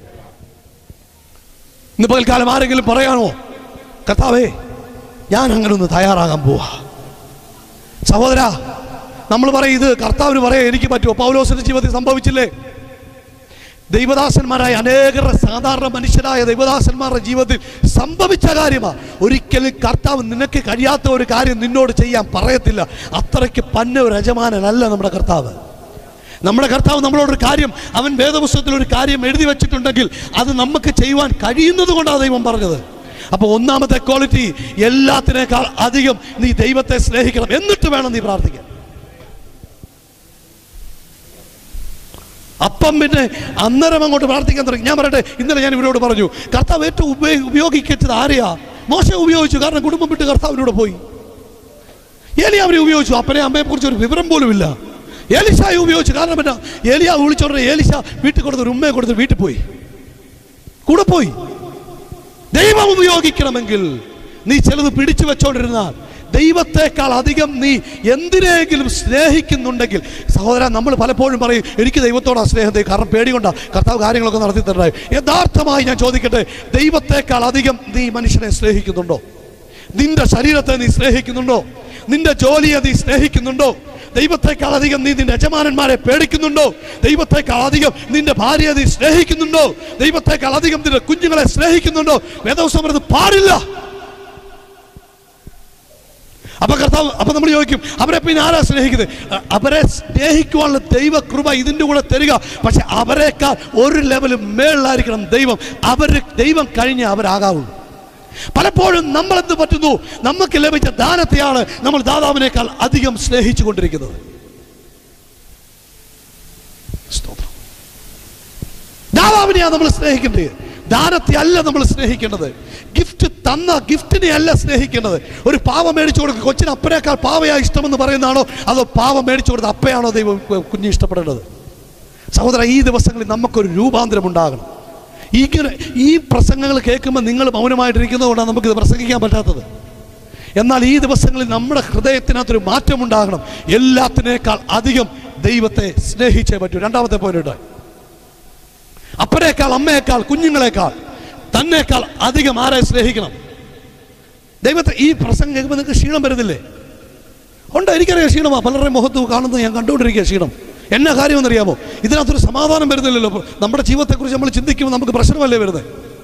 ഇന്ന് പകൽക്കാലം ആരെങ്കിലും പറയാണോ കർത്താവേ ഞാൻ അങ്ങനെ ഒന്ന് തയ്യാറാകാൻ പോവാ സഹോദര നമ്മൾ പറയും ഇത് കർത്താവിന് പറയാൻ എനിക്ക് പറ്റുമോ പൗലോസിന്റെ ജീവിതത്തിൽ സംഭവിച്ചില്ലേ ദൈവദാസന്മാരായ അനേകരുടെ സാധാരണ മനുഷ്യരായ ദൈവദാസന്മാരുടെ ജീവിതത്തിൽ സംഭവിച്ച കാര്യമാണ് ഒരിക്കലും കർത്താവ് നിനക്ക് കഴിയാത്ത ഒരു കാര്യം നിന്നോട് ചെയ്യാൻ പറയത്തില്ല അത്രയ്ക്ക് പന്ന ഒരു യജമാനനല്ല നമ്മുടെ കർത്താവ് നമ്മുടെ കർത്താവ് നമ്മളോടൊരു കാര്യം അവൻ വേദപുസ്തകത്തിൽ ഒരു കാര്യം എഴുതി വെച്ചിട്ടുണ്ടെങ്കിൽ അത് നമുക്ക് ചെയ്യുവാൻ കഴിയുന്നത് കൊണ്ടാണ് ദൈവം പറഞ്ഞത് അപ്പോൾ ഒന്നാമത്തെ ക്വാളിറ്റി എല്ലാത്തിനേക്കാൾ അധികം നീ ദൈവത്തെ സ്നേഹിക്കണം എന്നിട്ട് വേണം നീ പ്രാർത്ഥിക്കാൻ അപ്പം പിന്നെ അന്നേരം അങ്ങോട്ട് പ്രാർത്ഥിക്കാൻ തുടങ്ങി ഞാൻ പറയട്ടെ ഇന്നലെ ഞാൻ ഇവരോട് പറഞ്ഞു കർത്താവ് ഏറ്റവും ഉപയോഗി ഉപയോഗിക്കച്ചത് ആരെയാ മോശ ഉപയോഗിച്ചു കാരണം കുടുംബം വിട്ട് കർത്താവിനോട് പോയി ഏലിയ അവരെ ഉപയോഗിച്ചു അപ്പനെ അമ്മയെ കുറിച്ച് ഒരു വിവരം പോലും ഇല്ല ഏലിശായി ഉപയോഗിച്ചു കാരണം എന്നാ ഏലിയ വിളിച്ചോട്ടെ ഏലിശ വീട്ടിൽ കൊടുത്ത് ഒരു ഉമ്മയെ കൊടുത്ത് വീട്ടിൽ പോയി കൂടെ പോയി ദൈവം ഉപയോഗിക്കണമെങ്കിൽ നീ ചിലത് പിടിച്ചു വെച്ചോണ്ടിരുന്നാൽ ദൈവത്തെക്കാൾ അധികം നീ എന്തിനെങ്കിലും സ്നേഹിക്കുന്നുണ്ടെങ്കിൽ സഹോദരൻ നമ്മൾ പലപ്പോഴും പറയും എനിക്ക് ദൈവത്തോടാ സ്നേഹത്തെ കാരണം പേടികൊണ്ടാ കർത്താവ് കാര്യങ്ങളൊക്കെ നടത്തി തരായി യഥാർത്ഥമായി ഞാൻ ചോദിക്കട്ടെ ദൈവത്തെക്കാൾ അധികം നീ മനുഷ്യനെ സ്നേഹിക്കുന്നുണ്ടോ നിന്റെ ശരീരത്തെ നീ സ്നേഹിക്കുന്നുണ്ടോ നിന്റെ ജോലിയെ നീ സ്നേഹിക്കുന്നുണ്ടോ ദൈവത്തെക്കാൾ അധികം നീ നിന്റെ യജമാനന്മാരെ പേടിക്കുന്നുണ്ടോ ദൈവത്തെക്കാൾ അധികം നിന്റെ ഭാര്യയെ നീ സ്നേഹിക്കുന്നുണ്ടോ ദൈവത്തെക്കാൾ അധികം നിന്റെ കുഞ്ഞുങ്ങളെ സ്നേഹിക്കുന്നുണ്ടോ വേദവസം പറയുന്നത് പാടില്ല അപ്പൊ കർത്താവ് അപ്പൊ നമ്മൾ ചോദിക്കും അവരെ പിന്നെ ആരാ സ്നേഹിക്കുന്നത് അ- അവരെ സ്നേഹിക്കുവാനുള്ള ദൈവകൃപ ഇതിൻ്റെ കൂടെ തരിക പക്ഷെ അവരെക്കാൾ ഒരു ലെവലും മേളിലായിരിക്കണം ദൈവം അവർ ദൈവം കഴിഞ്ഞ് അവരാകാവുള്ളൂ പലപ്പോഴും നമ്മൾ എന്ത് പറ്റുന്നു നമുക്ക് ലഭിച്ച ദാനത്തെയാണ് നമ്മൾ ദാതാവിനേക്കാൾ അധികം സ്നേഹിച്ചു കൊണ്ടിരിക്കുന്നത് സ്തോത്രം ദാതാവിനെയാണ് നമ്മൾ സ്നേഹിക്കേണ്ടത് ദാനത്തെ അല്ല നമ്മൾ സ്നേഹിക്കേണ്ടത് ഗിഫ്റ്റ് തന്ന ഗിഫ്റ്റിനെ അല്ല സ്നേഹിക്കേണ്ടത് ഒരു പാവ മേടിച്ചു കൊടുക്കുക കൊച്ചിന് അപ്പനേക്കാൾ പാവയാ ഇഷ്ടമെന്ന് പറയുന്നതാണോ അതോ പാവ മേടിച്ചു കൊടുത്ത അപ്പയാണോ ദൈവം കുഞ്ഞ് ഇഷ്ടപ്പെടേണ്ടത് സഹോദര ഈ ദിവസങ്ങളിൽ നമുക്കൊരു രൂപാന്തരം ഉണ്ടാകണം ഇങ്ങനെ ഈ പ്രസംഗങ്ങൾ കേൾക്കുമ്പോൾ നിങ്ങൾ മൗനമായിട്ടിരിക്കുന്നതുകൊണ്ടാണ് നമുക്കിത് പ്രസംഗിക്കാൻ പറ്റാത്തത് എന്നാൽ ഈ ദിവസങ്ങളിൽ നമ്മുടെ ഹൃദയത്തിനകത്തൊരു മാറ്റമുണ്ടാകണം എല്ലാത്തിനേക്കാൾ അധികം ദൈവത്തെ സ്നേഹിച്ചേ പറ്റൂ രണ്ടാമത്തെ പോയിന്റ് അപ്പനേക്കാൾ അമ്മയേക്കാൾ കുഞ്ഞുങ്ങളെക്കാൾ തന്നേക്കാൾ അധികം ആരെ സ്നേഹിക്കണം ദൈവത്തെ ഈ പ്രസംഗം കേൾക്കുമ്പോൾ നിങ്ങൾക്ക് ക്ഷീണം വരുന്നില്ലേ ഉണ്ട് എനിക്കറിയാം ക്ഷീണമാ പലരുടെയും മുഖത്ത് കാണുന്നത് ഞാൻ കണ്ടുകൊണ്ടിരിക്കുക ക്ഷീണം എന്നാ കാര്യമെന്നറിയാമോ ഇതിനകത്തൊരു സമാധാനം വരുന്നില്ലല്ലോ നമ്മുടെ ജീവിതത്തെക്കുറിച്ച് നമ്മൾ ചിന്തിക്കുമ്പോൾ നമുക്ക് പ്രശ്നമല്ലേ വരുന്നത്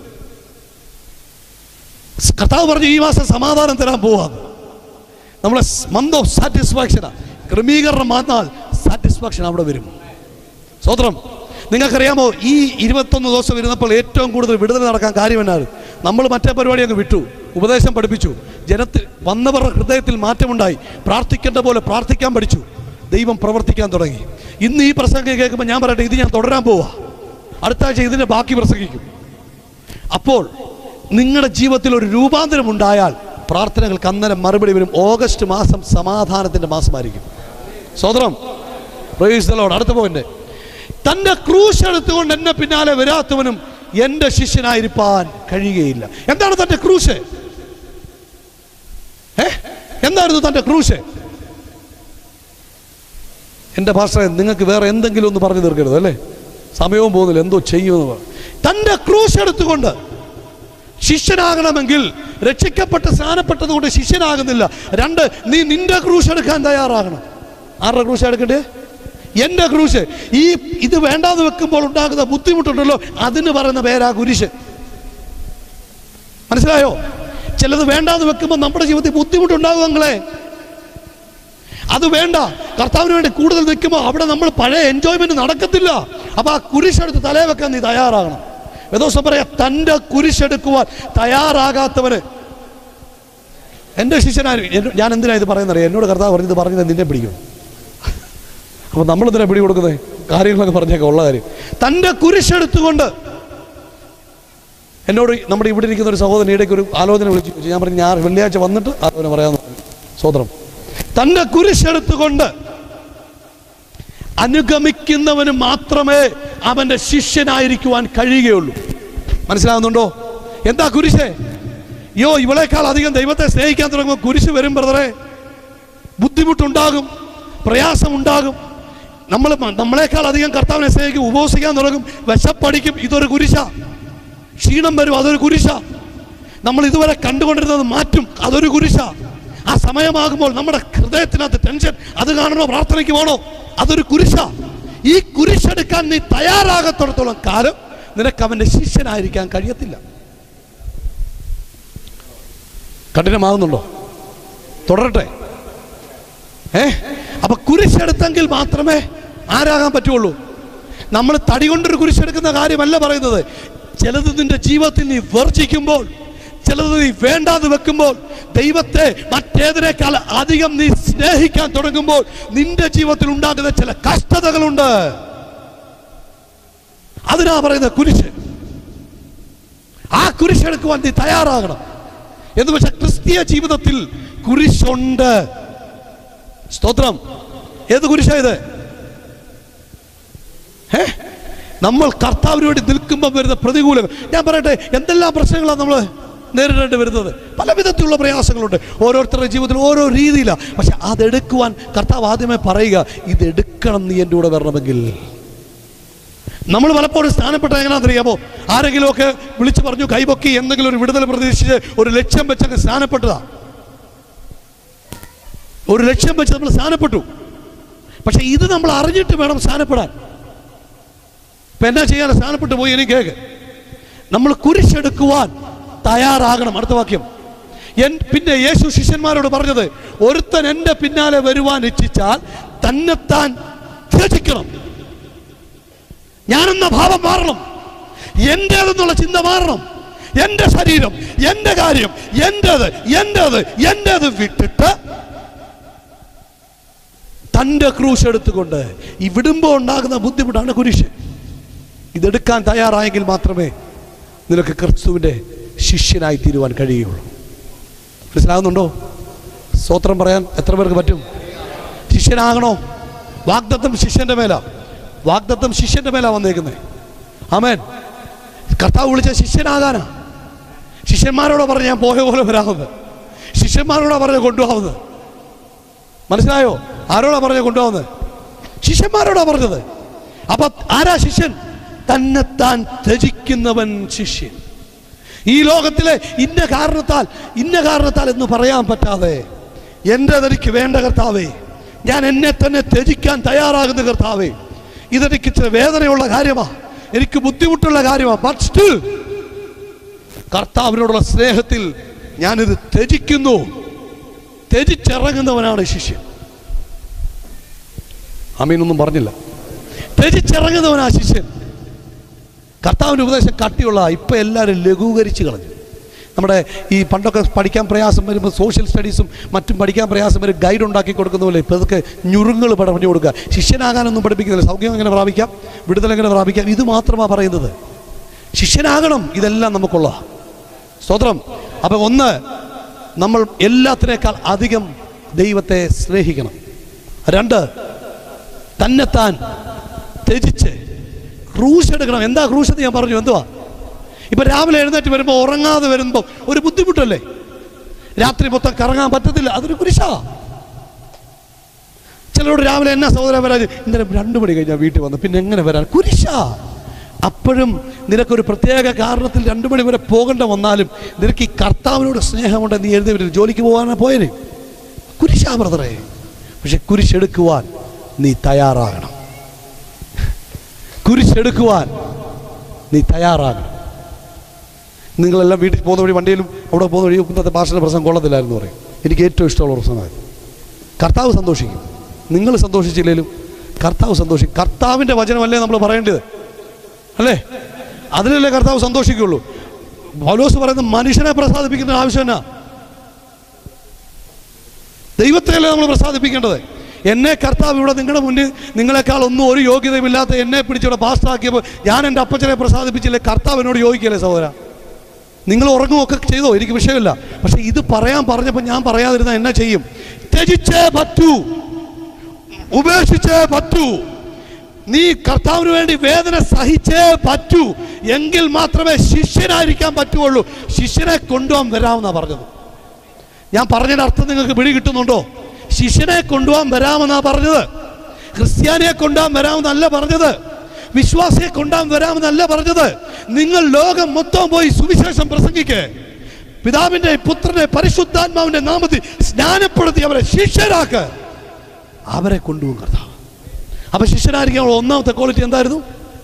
കർത്താവ് പറഞ്ഞു ഈ മാസം സമാധാനം തരാൻ പോവാന്ന് നമ്മളെ മന്ത് ഓഫ് സാറ്റിസ്ഫാക്ഷനാ ക്രമീകരണം വന്നാൽ സാറ്റിസ്ഫാക്ഷൻ അവിടെ വരും സ്വത്രം നിങ്ങൾക്കറിയാമോ ഈ ഇരുപത്തൊന്ന് ദിവസം ഇരുന്നപ്പോൾ ഏറ്റവും കൂടുതൽ വിടുതൽ നടക്കാൻ കാര്യം എന്നാണ് നമ്മൾ മറ്റേ പരിപാടി അങ്ങ് വിട്ടു ഉപദേശം പഠിപ്പിച്ചു ജനത്തിൽ വന്നവരുടെ ഹൃദയത്തിൽ മാറ്റമുണ്ടായി പ്രാർത്ഥിക്കേണ്ട പോലെ പ്രാർത്ഥിക്കാൻ പഠിച്ചു ദൈവം പ്രവർത്തിക്കാൻ തുടങ്ങി ഇന്ന് ഈ പ്രസംഗം കേൾക്കുമ്പോൾ ഞാൻ പറയട്ടെ ഇത് ഞാൻ തുടരാൻ പോവാ അടുത്ത ആഴ്ച ഇതിൻ്റെ ബാക്കി പ്രസംഗിക്കും അപ്പോൾ നിങ്ങളുടെ ജീവിതത്തിൽ ഒരു രൂപാന്തരം ഉണ്ടായാൽ പ്രാർത്ഥനകൾക്ക് അന്നേരം മറുപടി വരും ഓഗസ്റ്റ് മാസം സമാധാനത്തിൻ്റെ മാസമായിരിക്കും സോദരം പ്രവേശിച്ചതോട് അടുത്ത പോയിന്റ് തൻ്റെ ക്രൂശ് എടുത്തുകൊണ്ട് എന്നെ പിന്നാലെ വരാത്തവനും എൻ്റെ ശിഷ്യനായിരിക്കാൻ കഴിയുകയില്ല എന്താണ് തൻ്റെ ക്രൂശ് ഏ എന്തായിരുന്നു തൻ്റെ ക്രൂശ് എൻ്റെ ഭാഷ നിങ്ങൾക്ക് വേറെ എന്തെങ്കിലും ഒന്ന് പറഞ്ഞു തീർക്കരുത് അല്ലേ സമയവും പോകുന്നില്ല എന്തോ ചെയ്യുമെന്ന് പറ തൻ്റെ ക്രൂശ് എടുത്തുകൊണ്ട് ശിഷ്യനാകണമെങ്കിൽ രക്ഷിക്കപ്പെട്ട് സ്നാനപ്പെട്ടതുകൊണ്ട് ശിഷ്യനാകുന്നില്ല രണ്ട് നീ നിന്റെ ക്രൂശ് എടുക്കാൻ തയ്യാറാകണം ആരുടെ ക്രൂശ് എടുക്കണ്ടേ എൻ്റെ ക്രൂശ് ഈ ഇത് വേണ്ടാതെ വെക്കുമ്പോൾ ഉണ്ടാകുന്ന ബുദ്ധിമുട്ടുണ്ടല്ലോ അതിന് പറയുന്ന പേരാ കുരിശ് മനസ്സിലായോ ചിലത് വേണ്ടാതെ വെക്കുമ്പോൾ നമ്മുടെ ജീവിതത്തിൽ ബുദ്ധിമുട്ടുണ്ടാകും നിങ്ങളെ അത് വേണ്ട കർത്താവിന് വേണ്ടി കൂടുതൽ നിൽക്കുമ്പോൾ അവിടെ നമ്മൾ പഴയ എൻജോയ്മെന്റ് നടക്കത്തില്ല അപ്പൊ ആ കുരിശെടുത്ത് തലേ വെക്കാൻ നീ തയ്യാറാകണം ഏതോസം പറയാ തൻ്റെ കുരിശെടുക്കുവാൻ തയ്യാറാകാത്തവന് എൻ്റെ ശിഷ്യനാരും എന്നോ- ഞാൻ എന്തിനാ ഇത് പറയുന്നറിയാം എന്നോട് കർത്താവ് പറഞ്ഞത് പറഞ്ഞത് നിന്നെ പിടിക്കും അപ്പോൾ നമ്മളെന്തിനാ പിടി കൊടുക്കുന്നത് കാര്യങ്ങളൊക്കെ പറഞ്ഞേക്കാം ഉള്ള കാര്യം തൻ്റെ കുരിശെടുത്തുകൊണ്ട് എന്നോട് നമ്മുടെ ഇവിടെ ഇരിക്കുന്ന ഒരു സഹോദരൻ ഇടയ്ക്ക് ഒരു ആലോചന വിളിച്ചു ചോദിച്ചു. ഞാൻ പറഞ്ഞു ഞാൻ വെള്ളിയാഴ്ച വന്നിട്ട് ആലോചന പറയാമെന്ന് പറഞ്ഞു സ്വതന്ത്രം തൻ്റെ കുരിശെടുത്തുകൊണ്ട് അനുഗമിക്കുന്നവന് മാത്രമേ അവൻ്റെ ശിഷ്യനായിരിക്കുവാൻ കഴിയുകയുള്ളൂ മനസ്സിലാവുന്നുണ്ടോ എന്താ കുരിശ് യോ ഇവളേക്കാൾ അധികം ദൈവത്തെ സ്നേഹിക്കാൻ തുടങ്ങുമ്പോൾ കുരിശ് വരും ബ്രദറെ ബുദ്ധിമുട്ടുണ്ടാകും പ്രയാസമുണ്ടാകും നമ്മൾ നമ്മളെക്കാൾ അധികം കർത്താവിനെ സ്നേഹിക്കും ഉപവസിക്കാൻ തുടങ്ങും വിശപ്പടിക്കും ഇതൊരു കുരിശ ക്ഷീണം വരും അതൊരു കുരിശ നമ്മൾ ഇതുവരെ കണ്ടുകൊണ്ടിരുന്നത് മാറ്റും അതൊരു കുരിശ ആ സമയമാകുമ്പോൾ നമ്മുടെ ഹൃദയത്തിനകത്ത് ടെൻഷൻ അത് കാണണോ പ്രാർത്ഥനയ്ക്ക് വേണോ അതൊരു കുരിശ ഈ കുരിശെടുക്കാൻ നീ തയ്യാറാകത്തോടത്തോളം കാലം നിനക്ക് അവൻ്റെ ശിഷ്യനായിരിക്കാൻ കഴിയത്തില്ല കഠിനമാകുന്നുണ്ടോ തുടരട്ടെ ഏ അപ്പൊ കുരിശെടുത്തെങ്കിൽ മാത്രമേ ആരാകാൻ പറ്റുള്ളൂ നമ്മൾ തടി കൊണ്ടൊരു കുരിശെടുക്കുന്ന കാര്യമല്ല പറയുന്നത് ചിലത് നിന്റെ ജീവിതത്തിൽ നീ വർജിക്കുമ്പോൾ ചിലത് നീ വേണ്ടാതെ വെക്കുമ്പോൾ ദൈവത്തെ മറ്റേതിനേക്കാൾ അധികം നീ സ്നേഹിക്കാൻ തുടങ്ങുമ്പോൾ നിന്റെ ജീവിതത്തിൽ ഉണ്ടാകുന്ന ചില കഷ്ടതകളുണ്ട് അതിനാ പറയുന്നത് കുരിശ് ആ കുരിശെടുക്കുവാൻ നീ തയ്യാറാകണം എന്ന് വെച്ചാൽ ക്രിസ്തീയ ജീവിതത്തിൽ കുരിശുണ്ട് സ്തോത്രം ഏത് കുരിശായത് ഏ നമ്മൾ കർത്താവിന് വേണ്ടി നിൽക്കുമ്പോൾ വരുന്ന പ്രതികൂലം ഞാൻ പറയട്ടെ എന്തെല്ലാം പ്രശ്നങ്ങളാണ് നമ്മൾ നേരിടേണ്ടി വരുന്നത് പല വിധത്തിലുള്ള പ്രയാസങ്ങളുണ്ട് ഓരോരുത്തരുടെ ജീവിതത്തിൽ ഓരോ രീതിയിലാണ് പക്ഷെ അതെടുക്കുവാൻ കർത്താവ് ആദ്യമേ പറയുക ഇതെടുക്കണം നീ എൻ്റെ കൂടെ വരണമെങ്കിൽ നമ്മൾ പലപ്പോഴും സ്ഥാനപ്പെട്ട എങ്ങനെയാണെന്നറിയാമോ ആരെങ്കിലുമൊക്കെ വിളിച്ചു പറഞ്ഞു കൈപൊക്കി എന്തെങ്കിലും ഒരു വിടുതൽ പ്രതീക്ഷിച്ച് ഒരു ലക്ഷ്യം വെച്ചങ്ങ് സ്ഥാനപ്പെട്ടതാ ഒരു ലക്ഷ്യം വെച്ച് നമ്മൾ സ്ഥാനപ്പെട്ടു പക്ഷെ ഇത് നമ്മൾ അറിഞ്ഞിട്ട് വേണം സ്ഥാനപ്പെടാൻ ഇപ്പൊ എന്നാ ചെയ്യാൻ സ്ഥാനപ്പെട്ടു പോയി എനിക്ക് കേക്ക് നമ്മൾ കുരിശെടുക്കുവാൻ തയ്യാറാകണം അടുത്ത വാക്യം എൻ പിന്നെ യേശു ശിഷ്യന്മാരോട് പറഞ്ഞത് ഒരുത്തൻ എൻ്റെ പിന്നാലെ വരുവാൻ ഇച്ഛിച്ചാൽ തന്നെത്താൻ ത്യജിക്കണം ഞാനെന്ന ഭാവം മാറണം എൻ്റേതെന്നുള്ള ചിന്ത മാറണം എൻ്റെ ശരീരം എൻ്റെ കാര്യം എൻ്റേത് എൻ്റേത് എൻ്റേത് വിട്ടിട്ട് തൻ്റെ ക്രൂശ് എടുത്തുകൊണ്ട് ഈ വിടുമ്പോൾ ഉണ്ടാകുന്ന ബുദ്ധിമുട്ടാണ് കുരിശ് ഇതെടുക്കാൻ തയ്യാറായെങ്കിൽ മാത്രമേ നിനക്ക് ക്രിസ്തുവിൻ്റെ ശിഷ്യനായി തീരുവാൻ കഴിയുള്ളൂ മനസ്സിലാകുന്നുണ്ടോ സ്തോത്രം പറയാൻ എത്ര പേർക്ക് പറ്റും ശിഷ്യനാകണോ വാഗ്ദത്തം ശിഷ്യന്റെ മേലാ വാഗ്ദത്തം ശിഷ്യന്റെ മേലാ വന്നേക്കുന്നത് ആമേൻ കർത്താവ് വിളിച്ച ശിഷ്യനാകാനാ ശിഷ്യന്മാരോട് പറഞ്ഞ് ഞാൻ പോയ പോലെ വരാമെന്ന് ശിഷ്യന്മാരോടാ പറഞ്ഞ് കൊണ്ടുപോകുന്നത് മനസ്സിലായോ ആരോടാ പറഞ്ഞ് കൊണ്ടുപോകുന്നത് ശിഷ്യന്മാരോടാ പറഞ്ഞത് അപ്പൊ ആരാ ശിഷ്യൻ തന്നെത്താൻ ത്യജിക്കുന്നവൻ ശിഷ്യൻ ഈ ലോകത്തിലെ ഇന്ന കാരണത്താൽ ഇന്ന കാരണത്താൽ എന്ന് പറയാൻ പറ്റാതെ എൻ്റെ തനിക്ക് വേണ്ട കർത്താവേ ഞാൻ എന്നെ തന്നെ ത്യജിക്കാൻ തയ്യാറാകുന്ന കർത്താവേ ഇതെനിക്ക് ഇച്ചിരി വേദനയുള്ള കാര്യമാണ് എനിക്ക് ബുദ്ധിമുട്ടുള്ള കാര്യമാണ് ബട്ട് സ്റ്റിൽ കർത്താവിനോടുള്ള സ്നേഹത്തിൽ ഞാനിത് ത്യജിക്കുന്നു ത്യജിച്ചിറങ്ങുന്നവനാണ് ശിഷ്യൻ അമീനൊന്നും പറഞ്ഞില്ല ത്യജിച്ചിറങ്ങുന്നവനാ ശിഷ്യൻ കർത്താവിൻ്റെ ഉപദേശം കട്ടിയുള്ള ഇപ്പം എല്ലാവരും ലഘൂകരിച്ച് കളഞ്ഞു നമ്മുടെ ഈ പണ്ടൊക്കെ പഠിക്കാൻ പ്രയാസം വരുമ്പോൾ സോഷ്യൽ സ്റ്റഡീസും മറ്റും പഠിക്കാൻ പ്രയാസം വരും ഗൈഡ് ഉണ്ടാക്കി കൊടുക്കുന്ന പോലെ ഇപ്പോൾ ഇതൊക്കെ ഞുറുങ്ങൾ പറഞ്ഞു കൊടുക്കുക ശിഷ്യനാകാനൊന്നും പഠിപ്പിക്കുന്നില്ല സൗഖ്യം എങ്ങനെ പ്രാപിക്കാം വിടുതൽ എങ്ങനെ പ്രാപിക്കാം ഇത് മാത്രമാണ് പറയുന്നത് ശിഷ്യനാകണം ഇതെല്ലാം നമുക്കുള്ള സ്തോത്രം അപ്പം ഒന്ന് നമ്മൾ എല്ലാത്തിനേക്കാൾ അധികം ദൈവത്തെ സ്നേഹിക്കണം രണ്ട് തന്നെത്താൻ ത്യജിച്ച് ക്രൂശ് എടുക്കണം എന്താ ക്രൂശ് എന്ന് ഞാൻ പറഞ്ഞു എന്തുവാ ഇപ്പൊ രാവിലെ എഴുന്നേറ്റ് വരുമ്പോൾ ഉറങ്ങാതെ വരുമ്പോൾ ഒരു ബുദ്ധിമുട്ടല്ലേ രാത്രി മൊത്തം കറങ്ങാൻ പറ്റത്തില്ല അതൊരു കുരിശാ ചിലരോട് രാവിലെ എന്നാ സഹോദരൻ വരാൻ ഇന്നലെ രണ്ടു മണി കഴിഞ്ഞാൽ വീട്ടിൽ വന്ന് പിന്നെ എങ്ങനെ വരാൻ കുരിശാ അപ്പോഴും നിനക്കൊരു പ്രത്യേക കാരണത്തിൽ രണ്ടു മണി വരെ പോകേണ്ട വന്നാലും നിനക്ക് ഈ കർത്താവിനോട് സ്നേഹമുണ്ട് നീ എഴുതി വരും ജോലിക്ക് പോകാനാ പോയനെ കുരിശാ ബ്രദറെ പക്ഷെ കുരിശെടുക്കുവാൻ നീ തയ്യാറാകണം കുരിശെടുക്കുവാൻ നീ തയ്യാറാകണം നിങ്ങളെല്ലാം വീട്ടിൽ പോകുന്ന വഴി വണ്ടിയിലും അവിടെ പോകുന്ന വഴി ഇന്നത്തെ ഭാഷയുടെ പ്രസംഗം കൊള്ളത്തില്ലായിരുന്നു പറയും എനിക്ക് ഏറ്റവും ഇഷ്ടമുള്ള പ്രസംഗമായിരുന്നു കർത്താവ് സന്തോഷിക്കും നിങ്ങൾ സന്തോഷിച്ചില്ലെങ്കിലും കർത്താവ് സന്തോഷിക്കും കർത്താവിൻ്റെ വചനമല്ലേ നമ്മൾ പറയേണ്ടത് അല്ലേ അതിലല്ലേ കർത്താവ് സന്തോഷിക്കുള്ളൂ പൗലോസ് പറയുന്നത് മനുഷ്യനെ പ്രസാദിപ്പിക്കുന്ന ആവശ്യം എന്നാ ദൈവത്തെയല്ലേ നമ്മൾ പ്രസാദിപ്പിക്കേണ്ടത് എന്നെ കർത്താവ് ഇവിടെ നിങ്ങളുടെ മുന്നിൽ നിങ്ങളെക്കാൾ ഒന്നും ഒരു യോഗ്യതയുമില്ലാത്ത എന്നെ പിടിച്ചിവിടെ പാസ്റ്റാക്കിയപ്പോൾ ഞാൻ എൻ്റെ അപ്പച്ചനെ പ്രസാദിപ്പിച്ചില്ലേ കർത്താവ് എന്നോട് യോജിക്കല്ലേ സഹോദര നിങ്ങൾ ഉറങ്ങുമൊക്കെ ചെയ്തോ എനിക്ക് വിഷയമില്ല പക്ഷെ ഇത് പറയാൻ പറഞ്ഞപ്പോൾ ഞാൻ പറയാതിരുന്ന എന്നാ ചെയ്യും ത്യജിച്ചേ പറ്റൂ ഉപേക്ഷിച്ചേ പറ്റൂ നീ കർത്താവിന് വേണ്ടി വേദന സഹിച്ചേ പറ്റൂ എങ്കിൽ മാത്രമേ ശിഷ്യനായിരിക്കാൻ പറ്റുള്ളൂ ശിഷ്യനെ കൊണ്ടുപോകാൻ വരാമെന്നാ പറഞ്ഞത് ഞാൻ പറഞ്ഞതിന്റെ അർത്ഥം നിങ്ങൾക്ക് പിടി കിട്ടുന്നുണ്ടോ ശിഷ്യനെ കൊണ്ടുപോകാൻ വരാമെന്നാ പറഞ്ഞത് ക്രിസ്ത്യാനിയെ കൊണ്ടുപോകാൻ വരാമെന്നല്ല പറഞ്ഞത് വിശ്വാസിയെ കൊണ്ടുപോകാൻ വരാമെന്നല്ല പറഞ്ഞത് നിങ്ങൾ ലോകം മൊത്തം പോയി സുവിശേഷം പ്രസംഗിക്ക് പിതാവിന്റെ പുത്രന്റെ പരിശുദ്ധാത്മാവിന്റെ നാമത്തിൽ സ്നാനപ്പെടുത്തി അവരെ ശിഷ്യരാക്ക് അവരെ കൊണ്ടുപോകും കർത്താവ് അപ്പൊ ശിഷ്യനായിരിക്കാനുള്ള ഒന്നാമത്തെ ക്വാളിറ്റി എന്തായിരുന്നു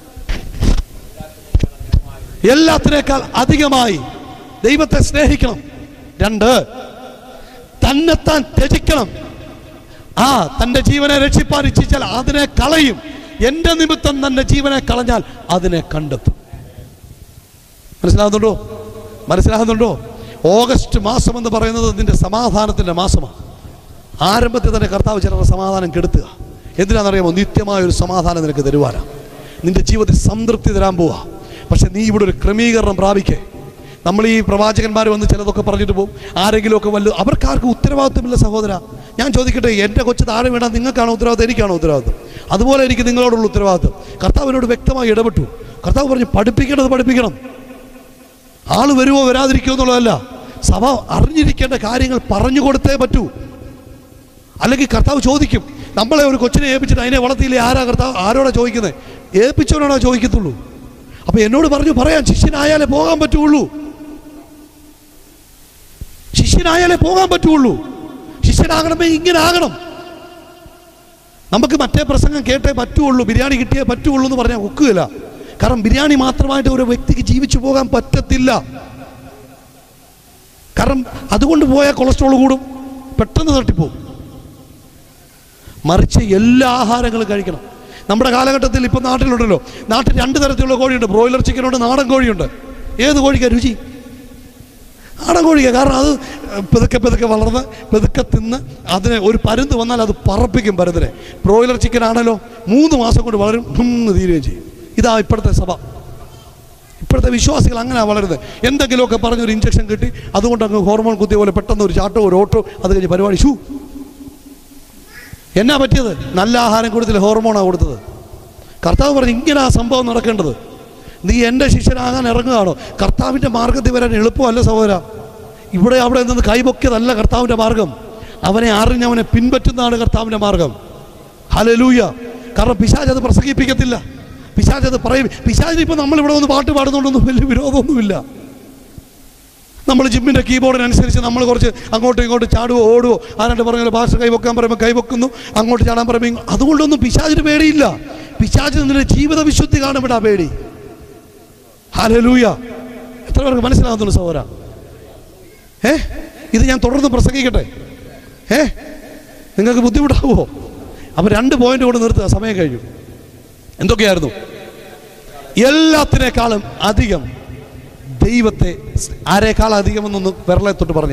എല്ലാത്തിനേക്കാൾ അധികമായി ദൈവത്തെ സ്നേഹിക്കണം രണ്ട് തന്നെത്താൻ ത്യജിക്കണം ആ തൻ്റെ ജീവനെ രക്ഷിപ്പാൻ ഇച്ഛിച്ചാൽ അതിനെ കളയും എൻ്റെ നിമിത്തം തൻ്റെ ജീവനെ കളഞ്ഞാൽ അതിനെ കണ്ടെത്തും മനസ്സിലാകുന്നുണ്ടോ മനസ്സിലാകുന്നുണ്ടോ ഓഗസ്റ്റ് മാസം എന്ന് പറയുന്നത് നിന്റെ സമാധാനത്തിൻ്റെ മാസമാണ് ആരംഭത്തിൽ തന്നെ കർത്താവ് ചിലരുടെ സമാധാനം കെടുത്തുക എന്തിനാണെന്നറിയാമോ നിത്യമായ ഒരു സമാധാനം നിനക്ക് തരുവാനാ നിന്റെ ജീവിതത്തിൽ സംതൃപ്തി തരാൻ പോവാ പക്ഷെ നീ ഇവിടെ ഒരു ക്രമീകരണം പ്രാപിക്കേ നമ്മൾ ഈ പ്രവാചകന്മാർ വന്ന് ചിലതൊക്കെ പറഞ്ഞിട്ട് പോകും ആരെങ്കിലുമൊക്കെ വല്ലതും അവർക്കാർക്കും ഉത്തരവാദിത്വമില്ല സഹോദര ഞാൻ ചോദിക്കട്ടെ എൻ്റെ കൊച്ചു താഴെ വീണാൽ നിങ്ങൾക്കാണോ ഉത്തരവാദിത്വം എനിക്കാണോ ഉത്തരവാദിത്വം അതുപോലെ എനിക്ക് നിങ്ങളോടുള്ള ഉത്തരവാദിത്വം കർത്താവിനോട് വ്യക്തമായി ഇടപെട്ടു കർത്താവ് പറഞ്ഞു പഠിപ്പിക്കേണ്ടത് പഠിപ്പിക്കണം ആള് വരുമോ വരാതിരിക്കുമോ എന്നുള്ളതല്ല സഭ അറിഞ്ഞിരിക്കേണ്ട കാര്യങ്ങൾ പറഞ്ഞു കൊടുത്തേ പറ്റൂ അല്ലെങ്കിൽ കർത്താവ് ചോദിക്കും നമ്മളെ ഒരു കൊച്ചിനെ ഏൽപ്പിച്ചിട്ട് അതിനെ വളർത്തിയില്ലേ ആരാ കർത്താവ് ആരോടാ ചോദിക്കുന്നത് ഏൽപ്പിച്ചവനാണോ ചോദിക്കത്തുള്ളൂ അപ്പൊ എന്നോട് പറഞ്ഞു പറയാം ശിഷ്യനായാലേ പോകാൻ പറ്റുള്ളൂ ശിഷ്യനായാലേ പോകാൻ പറ്റുള്ളൂ ശിഷ്യനാകണമേ ഇങ്ങനെ ആകണം നമുക്ക് മറ്റേ പ്രസംഗം കേട്ടേ പറ്റുള്ളൂ ബിരിയാണി കിട്ടിയേ പറ്റുള്ളൂ എന്ന് പറഞ്ഞാൽ ഒക്കുകയില്ല കാരണം ബിരിയാണി മാത്രമായിട്ട് ഒരു വ്യക്തിക്ക് ജീവിച്ചു പോകാൻ പറ്റത്തില്ല കാരണം അതുകൊണ്ട് പോയാൽ കൊളസ്ട്രോൾ കൂടും പെട്ടെന്ന് തട്ടിപ്പോവും മറിച്ച് എല്ലാ ആഹാരങ്ങളും കഴിക്കണം നമ്മുടെ കാലഘട്ടത്തിൽ ഇപ്പം നാട്ടിലുണ്ടല്ലോ നാട്ടിൽ രണ്ട് തരത്തിലുള്ള കോഴിയുണ്ട് ബ്രോയിലർ ചിക്കനുണ്ട് നാടൻ കോഴിയുണ്ട് ഏത് കോഴിക്കാ രുചി നാടൻ കോഴിക്കാ കാരണം അത് പെതുക്കെ പെതുക്കെ വളർന്ന് പെതുക്കെ തിന്ന് അതിനെ ഒരു പരുന്ത് വന്നാൽ അത് പറപ്പിക്കും പരുന്തിനെ ബ്രോയിലർ ചിക്കൻ ആണല്ലോ മൂന്ന് മാസം കൊണ്ട് വളരും എന്ന് തീരുകയും ചെയ്യും ഇതാ ഇപ്പോഴത്തെ സഭ ഇപ്പോഴത്തെ വിശ്വാസികൾ അങ്ങനെ വളരുന്നത് എന്തെങ്കിലുമൊക്കെ പറഞ്ഞൊരു ഇഞ്ചക്ഷൻ കിട്ടി അതുകൊണ്ട് അങ്ങ് ഹോർമോൺ കുത്തിയ പോലെ പെട്ടെന്ന് ഒരു ചാട്ടോ ഒരു ഓട്ടോ അത് കഴിഞ്ഞ് പരിപാടി ഷൂ എന്നാ പറ്റിയത് നല്ല ആഹാരം കൊടുത്തില്ല ഹോർമോണാണ് കൊടുത്തത് കർത്താവ് പറഞ്ഞു ഇങ്ങനെ ആ സംഭവം നടക്കേണ്ടത് നീ എൻ്റെ ശിഷ്യനാകാൻ ഇറങ്ങുകയാണോ കർത്താവിൻ്റെ മാർഗത്തിൽ വരാൻ എളുപ്പമല്ല സഹോദര ഇവിടെ അവിടെ നിന്ന് കൈപൊക്കിയതല്ല കർത്താവിൻ്റെ മാർഗം അവനെ അറിഞ്ഞവനെ പിൻപറ്റുന്നതാണ് കർത്താവിൻ്റെ മാർഗം ഹലലൂയ കാരണം പിശാജ് അത് പ്രസംഗിപ്പിക്കത്തില്ല പിശാജ് അത് പറയും പിശാജിന് ഇപ്പോൾ നമ്മളിവിടെ ഒന്ന് പാട്ട് പാടുന്നതുകൊണ്ടൊന്നും വലിയ വിരോധമൊന്നുമില്ല നമ്മൾ ജിമ്മിൻ്റെ കീബോർഡിനനുസരിച്ച് നമ്മൾ കുറച്ച് അങ്ങോട്ടും ഇങ്ങോട്ടും ചാടുവോ ഓടുവോ ആരാണ്ട് പറഞ്ഞാൽ ഭാഷ കൈവക്കാൻ പറയുമ്പോൾ കൈവക്കുന്നു അങ്ങോട്ട് ചാടാൻ പറയുമ്പോൾ ഇങ്ങ് അതുകൊണ്ടൊന്നും പിശാചിന് പേടിയില്ല പിശാചിന് നിന്റെ ജീവിത വിശുദ്ധി കാണുമ്പോൾ ആ പേടി ഹാലലൂയ എത്ര പേർക്ക് മനസ്സിലാകുന്നുള്ളൂ സഹോര ഏ ഇത് ഞാൻ തുടർന്ന് പ്രസംഗിക്കട്ടെ ഏ നിങ്ങൾക്ക് ബുദ്ധിമുട്ടാവുമോ അപ്പം രണ്ട് പോയിന്റ് കൊണ്ട് നിർത്തുക സമയം കഴിഞ്ഞു എന്തൊക്കെയായിരുന്നു എല്ലാത്തിനേക്കാളും അധികം ദൈവത്തെ സ്- ആരേക്കാൾ അധികമെന്നൊന്ന് വിരളെ തൊട്ട് പറഞ്ഞേ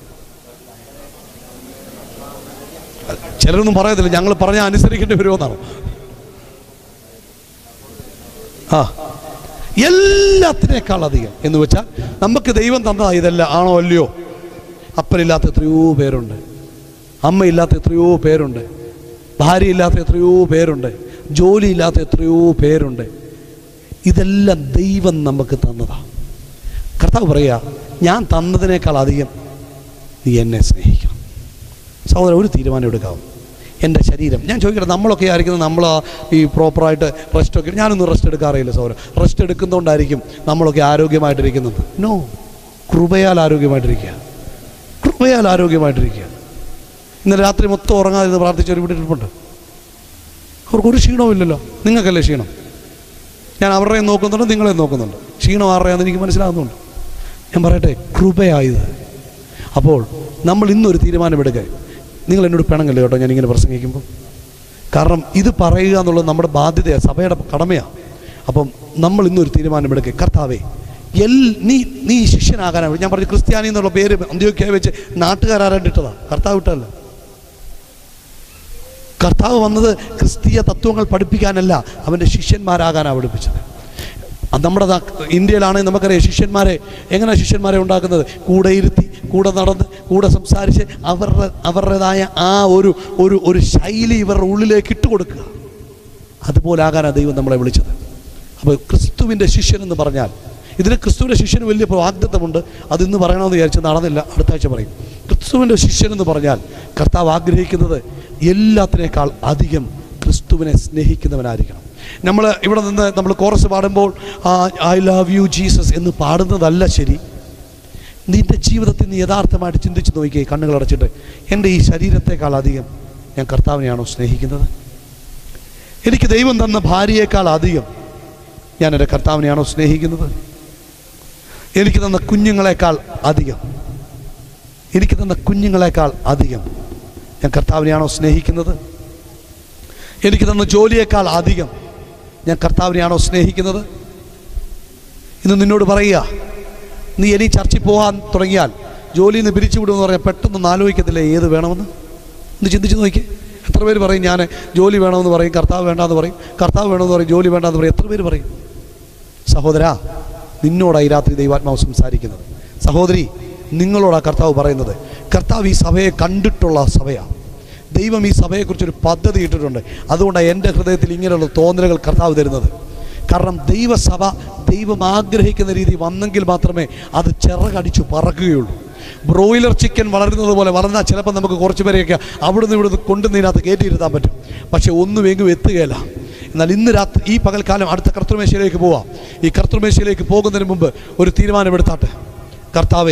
ചിലരൊന്നും പറയത്തില്ല ഞങ്ങൾ പറഞ്ഞാൽ അനുസരിക്കേണ്ടി വരുമെന്നാണ് ആ എല്ലാത്തിനേക്കാൾ അധികം എന്ന് വെച്ചാൽ നമുക്ക് ദൈവം തന്നതാ ഇതെല്ലാം ആണോ അല്ലയോ അപ്പനില്ലാത്ത എത്രയോ പേരുണ്ട് അമ്മയില്ലാത്ത എത്രയോ പേരുണ്ട് ഭാര്യയില്ലാത്ത എത്രയോ പേരുണ്ട് ജോലിയില്ലാത്ത എത്രയോ പേരുണ്ട് ഇതെല്ലാം ദൈവം നമുക്ക് തന്നതാ കർത്താവ് പറയുക ഞാൻ തന്നതിനേക്കാൾ അധികം നീ എന്നെ സ്നേഹിക്കണം സഹോദരൻ ഒരു തീരുമാനം എടുക്കാവും എൻ്റെ ശരീരം ഞാൻ ചോദിക്കട്ടെ നമ്മളൊക്കെ ആയിരിക്കുന്നത് നമ്മൾ ഈ പ്രോപ്പറായിട്ട് റെസ്റ്റ് ഒക്കെ ഞാനൊന്നും റെസ്റ്റ് എടുക്കാറില്ല സഹോദരൻ റെസ്റ്റ് എടുക്കുന്നതുകൊണ്ടായിരിക്കും നമ്മളൊക്കെ ആരോഗ്യമായിട്ടിരിക്കുന്നത് നോ കൃപയാൽ ആരോഗ്യമായിട്ടിരിക്കുക കൃപയാൽ ആരോഗ്യമായിട്ടിരിക്കുക ഇന്നലെ രാത്രി മൊത്തം ഉറങ്ങാതിരുന്ന് പ്രാർത്ഥിച്ച ഒരു വീട്ടിലിരിപ്പുണ്ട് അവർക്ക് ഒരു ക്ഷീണവും ഇല്ലല്ലോ നിങ്ങൾക്കല്ലേ ക്ഷീണം ഞാൻ അവരുടെയും നോക്കുന്നുണ്ട് നിങ്ങളെയും നോക്കുന്നുണ്ട് ക്ഷീണം ആരുടെയാണെന്ന് എനിക്ക് മനസ്സിലാകുന്നുണ്ട് ഞാൻ പറയട്ടെ കൃപയായത് അപ്പോൾ നമ്മൾ ഇന്നൊരു തീരുമാനമെടുക്കുക നിങ്ങൾ എന്നോട് പിണങ്ങല്ലേ കേട്ടോ ഞാനിങ്ങനെ പ്രസംഗിക്കുമ്പോൾ കാരണം ഇത് പറയുക എന്നുള്ളത് നമ്മുടെ ബാധ്യതയാണ് സഭയുടെ കടമയാണ് അപ്പം നമ്മൾ ഇന്നൊരു തീരുമാനമെടുക്കുക കർത്താവേ എൽ നീ നീ ശിഷ്യനാകാനാണ് ഞാൻ പറഞ്ഞു ക്രിസ്ത്യാനി എന്നുള്ള പേര് അന്ത്യോക്യ വെച്ച് നാട്ടുകാരാരണ്ടിട്ടതാ കർത്താവ് വിട്ടല്ല കർത്താവ് വന്നത് ക്രിസ്തീയ തത്വങ്ങൾ പഠിപ്പിക്കാനല്ല അവൻ്റെ ശിഷ്യന്മാരാകാനാണ് പഠിപ്പിച്ചത് അത് നമ്മുടെ നാ- ഇന്ത്യയിലാണെങ്കിൽ നമുക്കറിയാം ശിഷ്യന്മാരെ എങ്ങനെ ശിഷ്യന്മാരെ ഉണ്ടാക്കുന്നത് കൂടെ ഇരുത്തി കൂടെ നടന്ന് കൂടെ സംസാരിച്ച് അവരുടെ അവരുടേതായ ആ ഒരു ഒരു ഒരു ശൈലി ഇവരുടെ ഉള്ളിലേക്ക് ഇട്ടുകൊടുക്കുക അതുപോലെ ആകാനാണ് ദൈവം നമ്മളെ വിളിച്ചത് അപ്പോൾ ക്രിസ്തുവിൻ്റെ ശിഷ്യൻ എന്ന് പറഞ്ഞാൽ ഇതിന് ക്രിസ്തുവിൻ്റെ ശിഷ്യന് വലിയ വാഗ്ദത്തമുണ്ട് അത് ഇന്ന് പറയണമെന്ന് വിചാരിച്ച് നടന്നില്ല അടുത്ത ആഴ്ച പറയും ക്രിസ്തുവിൻ്റെ ശിഷ്യൻ എന്ന് പറഞ്ഞാൽ കർത്താവ് ആഗ്രഹിക്കുന്നത് എല്ലാത്തിനേക്കാൾ അധികം ക്രിസ്തുവിനെ സ്നേഹിക്കുന്നവനായിരിക്കണം നമ്മൾ ഇവിടെ നിന്ന് നമ്മൾ കോറസ് പാടുമ്പോൾ ഐ ലവ് യു ജീസസ് എന്ന് പാടുന്നതല്ല ശരി നിന്റെ ജീവിതത്തിൽ നീ യഥാർത്ഥമായിട്ട് ചിന്തിച്ച് നോക്കിയേ കണ്ണുകൾ അടച്ചിട്ട് എൻ്റെ ഈ ശരീരത്തെക്കാൾ അധികം ഞാൻ കർത്താവിനെയാണോ സ്നേഹിക്കുന്നത് എനിക്ക് ദൈവം തന്ന ഭാര്യയേക്കാൾ അധികം ഞാൻ എൻ്റെ കർത്താവിനെയാണോ സ്നേഹിക്കുന്നത് എനിക്ക് തന്ന കുഞ്ഞുങ്ങളെക്കാൾ അധികം എനിക്ക് തന്ന കുഞ്ഞുങ്ങളെക്കാൾ അധികം ഞാൻ കർത്താവിനെയാണോ സ്നേഹിക്കുന്നത് എനിക്ക് തന്ന ജോലിയേക്കാൾ അധികം ഞാൻ കർത്താവിനെയാണോ സ്നേഹിക്കുന്നത് ഇന്ന് നിന്നോട് പറയുക നീ ഇനി ചർച്ചിൽ പോകാൻ തുടങ്ങിയാൽ ജോലിയിൽ നിന്ന് പിരിച്ചു വിടുമെന്ന് പറഞ്ഞാൽ പെട്ടെന്ന് ആലോചിക്കത്തില്ല ഏത് വേണമെന്ന് ഒന്ന് ചിന്തിച്ച് നോക്കിയേ എത്ര പേര് പറയും ഞാൻ ജോലി വേണമെന്ന് പറയും കർത്താവ് വേണ്ടാന്ന് പറയും കർത്താവ് വേണമെന്ന് പറയും ജോലി വേണ്ടാന്ന് പറയും എത്ര പേര് പറയും സഹോദരാ നിന്നോടാ ഈ രാത്രി ദൈവാത്മാവ് സംസാരിക്കുന്നത് സഹോദരി നിങ്ങളോടാ കർത്താവ് പറയുന്നത് കർത്താവ് ഈ സഭയെ കണ്ടിട്ടുള്ള സഭയാണ് ദൈവം ഈ സഭയെക്കുറിച്ചൊരു പദ്ധതി ഇട്ടിട്ടുണ്ട് അതുകൊണ്ടാണ് എൻ്റെ ഹൃദയത്തിൽ ഇങ്ങനെയുള്ള തോന്നലുകൾ കർത്താവ് തരുന്നത് കാരണം ദൈവസഭ ദൈവം ആഗ്രഹിക്കുന്ന രീതി വന്നെങ്കിൽ മാത്രമേ അത് ചിറകടിച്ചു പറക്കുകയുള്ളൂ ബ്രോയിലർ ചിക്കൻ വളരുന്നത് പോലെ വളർന്നാൽ ചിലപ്പോൾ നമുക്ക് കുറച്ച് പേരെയൊക്കെ അവിടുന്ന് ഇവിടുന്ന് കൊണ്ടുവന്നതിനകത്ത് കയറ്റിയിരുത്താൻ പറ്റും പക്ഷെ ഒന്നും എങ്ങും എത്തുകയില്ല എന്നാൽ ഇന്ന് രാത്രി ഈ പകൽക്കാലം അടുത്ത കർത്തൃമേശയിലേക്ക് പോവാം ഈ കർത്തൃമേശയിലേക്ക് പോകുന്നതിന് മുമ്പ് ഒരു തീരുമാനമെടുത്താട്ടെ കർത്താവേ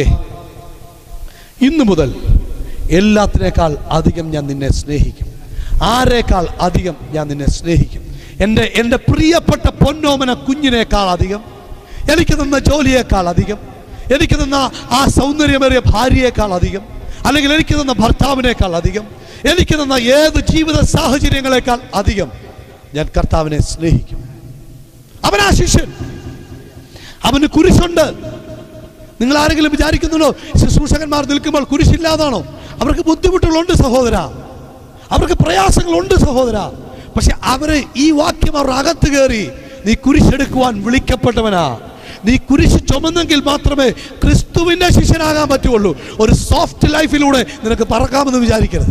ഇന്നു മുതൽ എല്ലാത്തിനേക്കാൾ അധികം ഞാൻ നിന്നെ സ്നേഹിക്കും ആരേക്കാൾ അധികം ഞാൻ നിന്നെ സ്നേഹിക്കും എൻ്റെ എൻ്റെ പ്രിയപ്പെട്ട പൊന്നോമന കുഞ്ഞിനേക്കാൾ അധികം എനിക്ക് തന്ന ജോലിയേക്കാൾ അധികം എനിക്ക് തന്ന ആ സൗന്ദര്യമേറിയ ഭാര്യയേക്കാൾ അധികം അല്ലെങ്കിൽ എനിക്ക് തന്ന ഭർത്താവിനേക്കാൾ അധികം എനിക്ക് തന്ന ഏത് ജീവിത സാഹചര്യങ്ങളെക്കാൾ അധികം ഞാൻ കർത്താവിനെ സ്നേഹിക്കും അവനാ ശിഷ്യൻ അവന് കുരിശുണ്ട് നിങ്ങൾ ആരെങ്കിലും വിചാരിക്കുന്നുണ്ടോ ശുശ്രൂഷകന്മാർ നിൽക്കുമ്പോൾ കുരിശില്ലാതാണോ അവർക്ക് ബുദ്ധിമുട്ടുകളുണ്ട് സഹോദര അവർക്ക് പ്രയാസങ്ങളുണ്ട് സഹോദര പക്ഷെ അവര് ഈ വാക്യം അവർ അകത്ത് കയറി നീ കുരിശെടുക്കുവാൻ വിളിക്കപ്പെട്ടവനാ നീ കുരിശ് ചുമന്നെങ്കിൽ മാത്രമേ ക്രിസ്തുവിന്റെ ശിഷ്യനാകാൻ പറ്റുള്ളൂ ഒരു സോഫ്റ്റ് ലൈഫിലൂടെ നിനക്ക് പറക്കാമെന്ന് വിചാരിക്കരുത്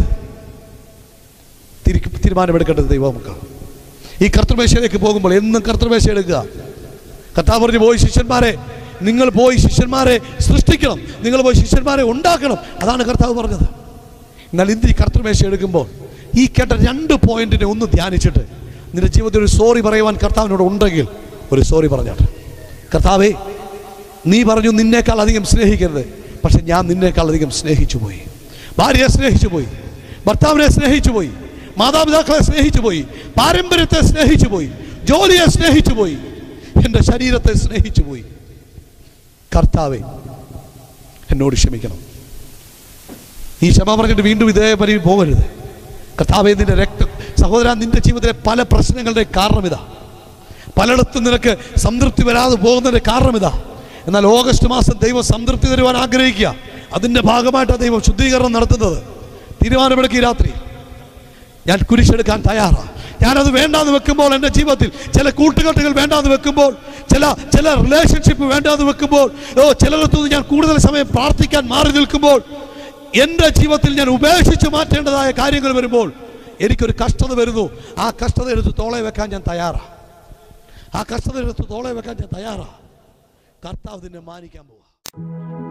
തിരി- തീരുമാനമെടുക്കേണ്ടത് ദൈവം നമുക്ക് ഈ കർത്തൃമേശയിലേക്ക് പോകുമ്പോൾ എന്നും കർത്തൃമേശ എടുക്കുക കർത്താവ് പറഞ്ഞു പോയി ശിഷ്യന്മാരെ നിങ്ങൾ പോയി ശിഷ്യന്മാരെ സൃഷ്ടിക്കണം നിങ്ങൾ പോയി ശിഷ്യന്മാരെ ഉണ്ടാക്കണം അതാണ് കർത്താവ് പറഞ്ഞത് എന്നാൽ ഇന്ന് ഈ കർത്തൃമേശ എടുക്കുമ്പോൾ ഈ കേട്ട രണ്ട് പോയിന്റിനെ ഒന്ന് ധ്യാനിച്ചിട്ട് നിന്റെ ജീവിതത്തിൽ ഒരു സോറി പറയുവാൻ കർത്താവിനോട് ഉണ്ടെങ്കിൽ ഒരു സോറി പറഞ്ഞാട്ടെ കർത്താവേ നീ പറഞ്ഞു നിന്നേക്കാൾ അധികം സ്നേഹിക്കരുത് പക്ഷെ ഞാൻ നിന്നേക്കാൾ അധികം സ്നേഹിച്ചു പോയി ഭാര്യയെ സ്നേഹിച്ചു പോയി ഭർത്താവിനെ സ്നേഹിച്ചു പോയി മാതാപിതാക്കളെ സ്നേഹിച്ചു പോയി പാരമ്പര്യത്തെ സ്നേഹിച്ചു പോയി ജോലിയെ സ്നേഹിച്ചു പോയി എൻ്റെ ശരീരത്തെ സ്നേഹിച്ചു പോയി കർത്താവെ എന്നോട് ക്ഷമിക്കണം ഈ ക്ഷമ പറഞ്ഞിട്ട് വീണ്ടും ഇതേ പരി പോകരുത് കർത്താവെ നിന്റെ രക്തം സഹോദര നിന്റെ ജീവിതത്തിലെ പല പ്രശ്നങ്ങളുടെ കാരണം ഇതാ പലയിടത്തും നിനക്ക് സംതൃപ്തി വരാതെ പോകുന്നതിന്റെ കാരണം ഇതാ എന്നാൽ ഓഗസ്റ്റ് മാസം ദൈവം സംതൃപ്തി തരുവാൻ ആഗ്രഹിക്കുക അതിന്റെ ഭാഗമായിട്ടാണ് ദൈവം ശുദ്ധീകരണം നടത്തുന്നത് തീരുമാനമെടുക്കുക ഈ രാത്രി ഞാൻ കുരിശെടുക്കാൻ തയ്യാറാണ് ഞാനത് വേണ്ടാന്ന് വെക്കുമ്പോൾ എൻ്റെ ജീവിതത്തിൽ ചില കൂട്ടുകെട്ടുകൾ വേണ്ടാന്ന് വെക്കുമ്പോൾ ചില ചില റിലേഷൻഷിപ്പ് വേണ്ടാന്ന് വെക്കുമ്പോൾ ഓ ചിലയിടത്തുനിന്ന് ഞാൻ കൂടുതൽ സമയം പ്രാർത്ഥിക്കാൻ മാറി നിൽക്കുമ്പോൾ എൻ്റെ ജീവിതത്തിൽ ഞാൻ ഉപേക്ഷിച്ച് മാറ്റേണ്ടതായ കാര്യങ്ങൾ വരുമ്പോൾ എനിക്കൊരു കഷ്ടത വരുന്നു ആ കഷ്ടത എടുത്ത് തോളെ വെക്കാൻ ഞാൻ തയ്യാറാണ് ആ കഷ്ടത എടുത്ത് തോളെ വെക്കാൻ ഞാൻ തയ്യാറാണ് കർത്താവ് നിന്നെ മാനിക്കാൻ പോവാ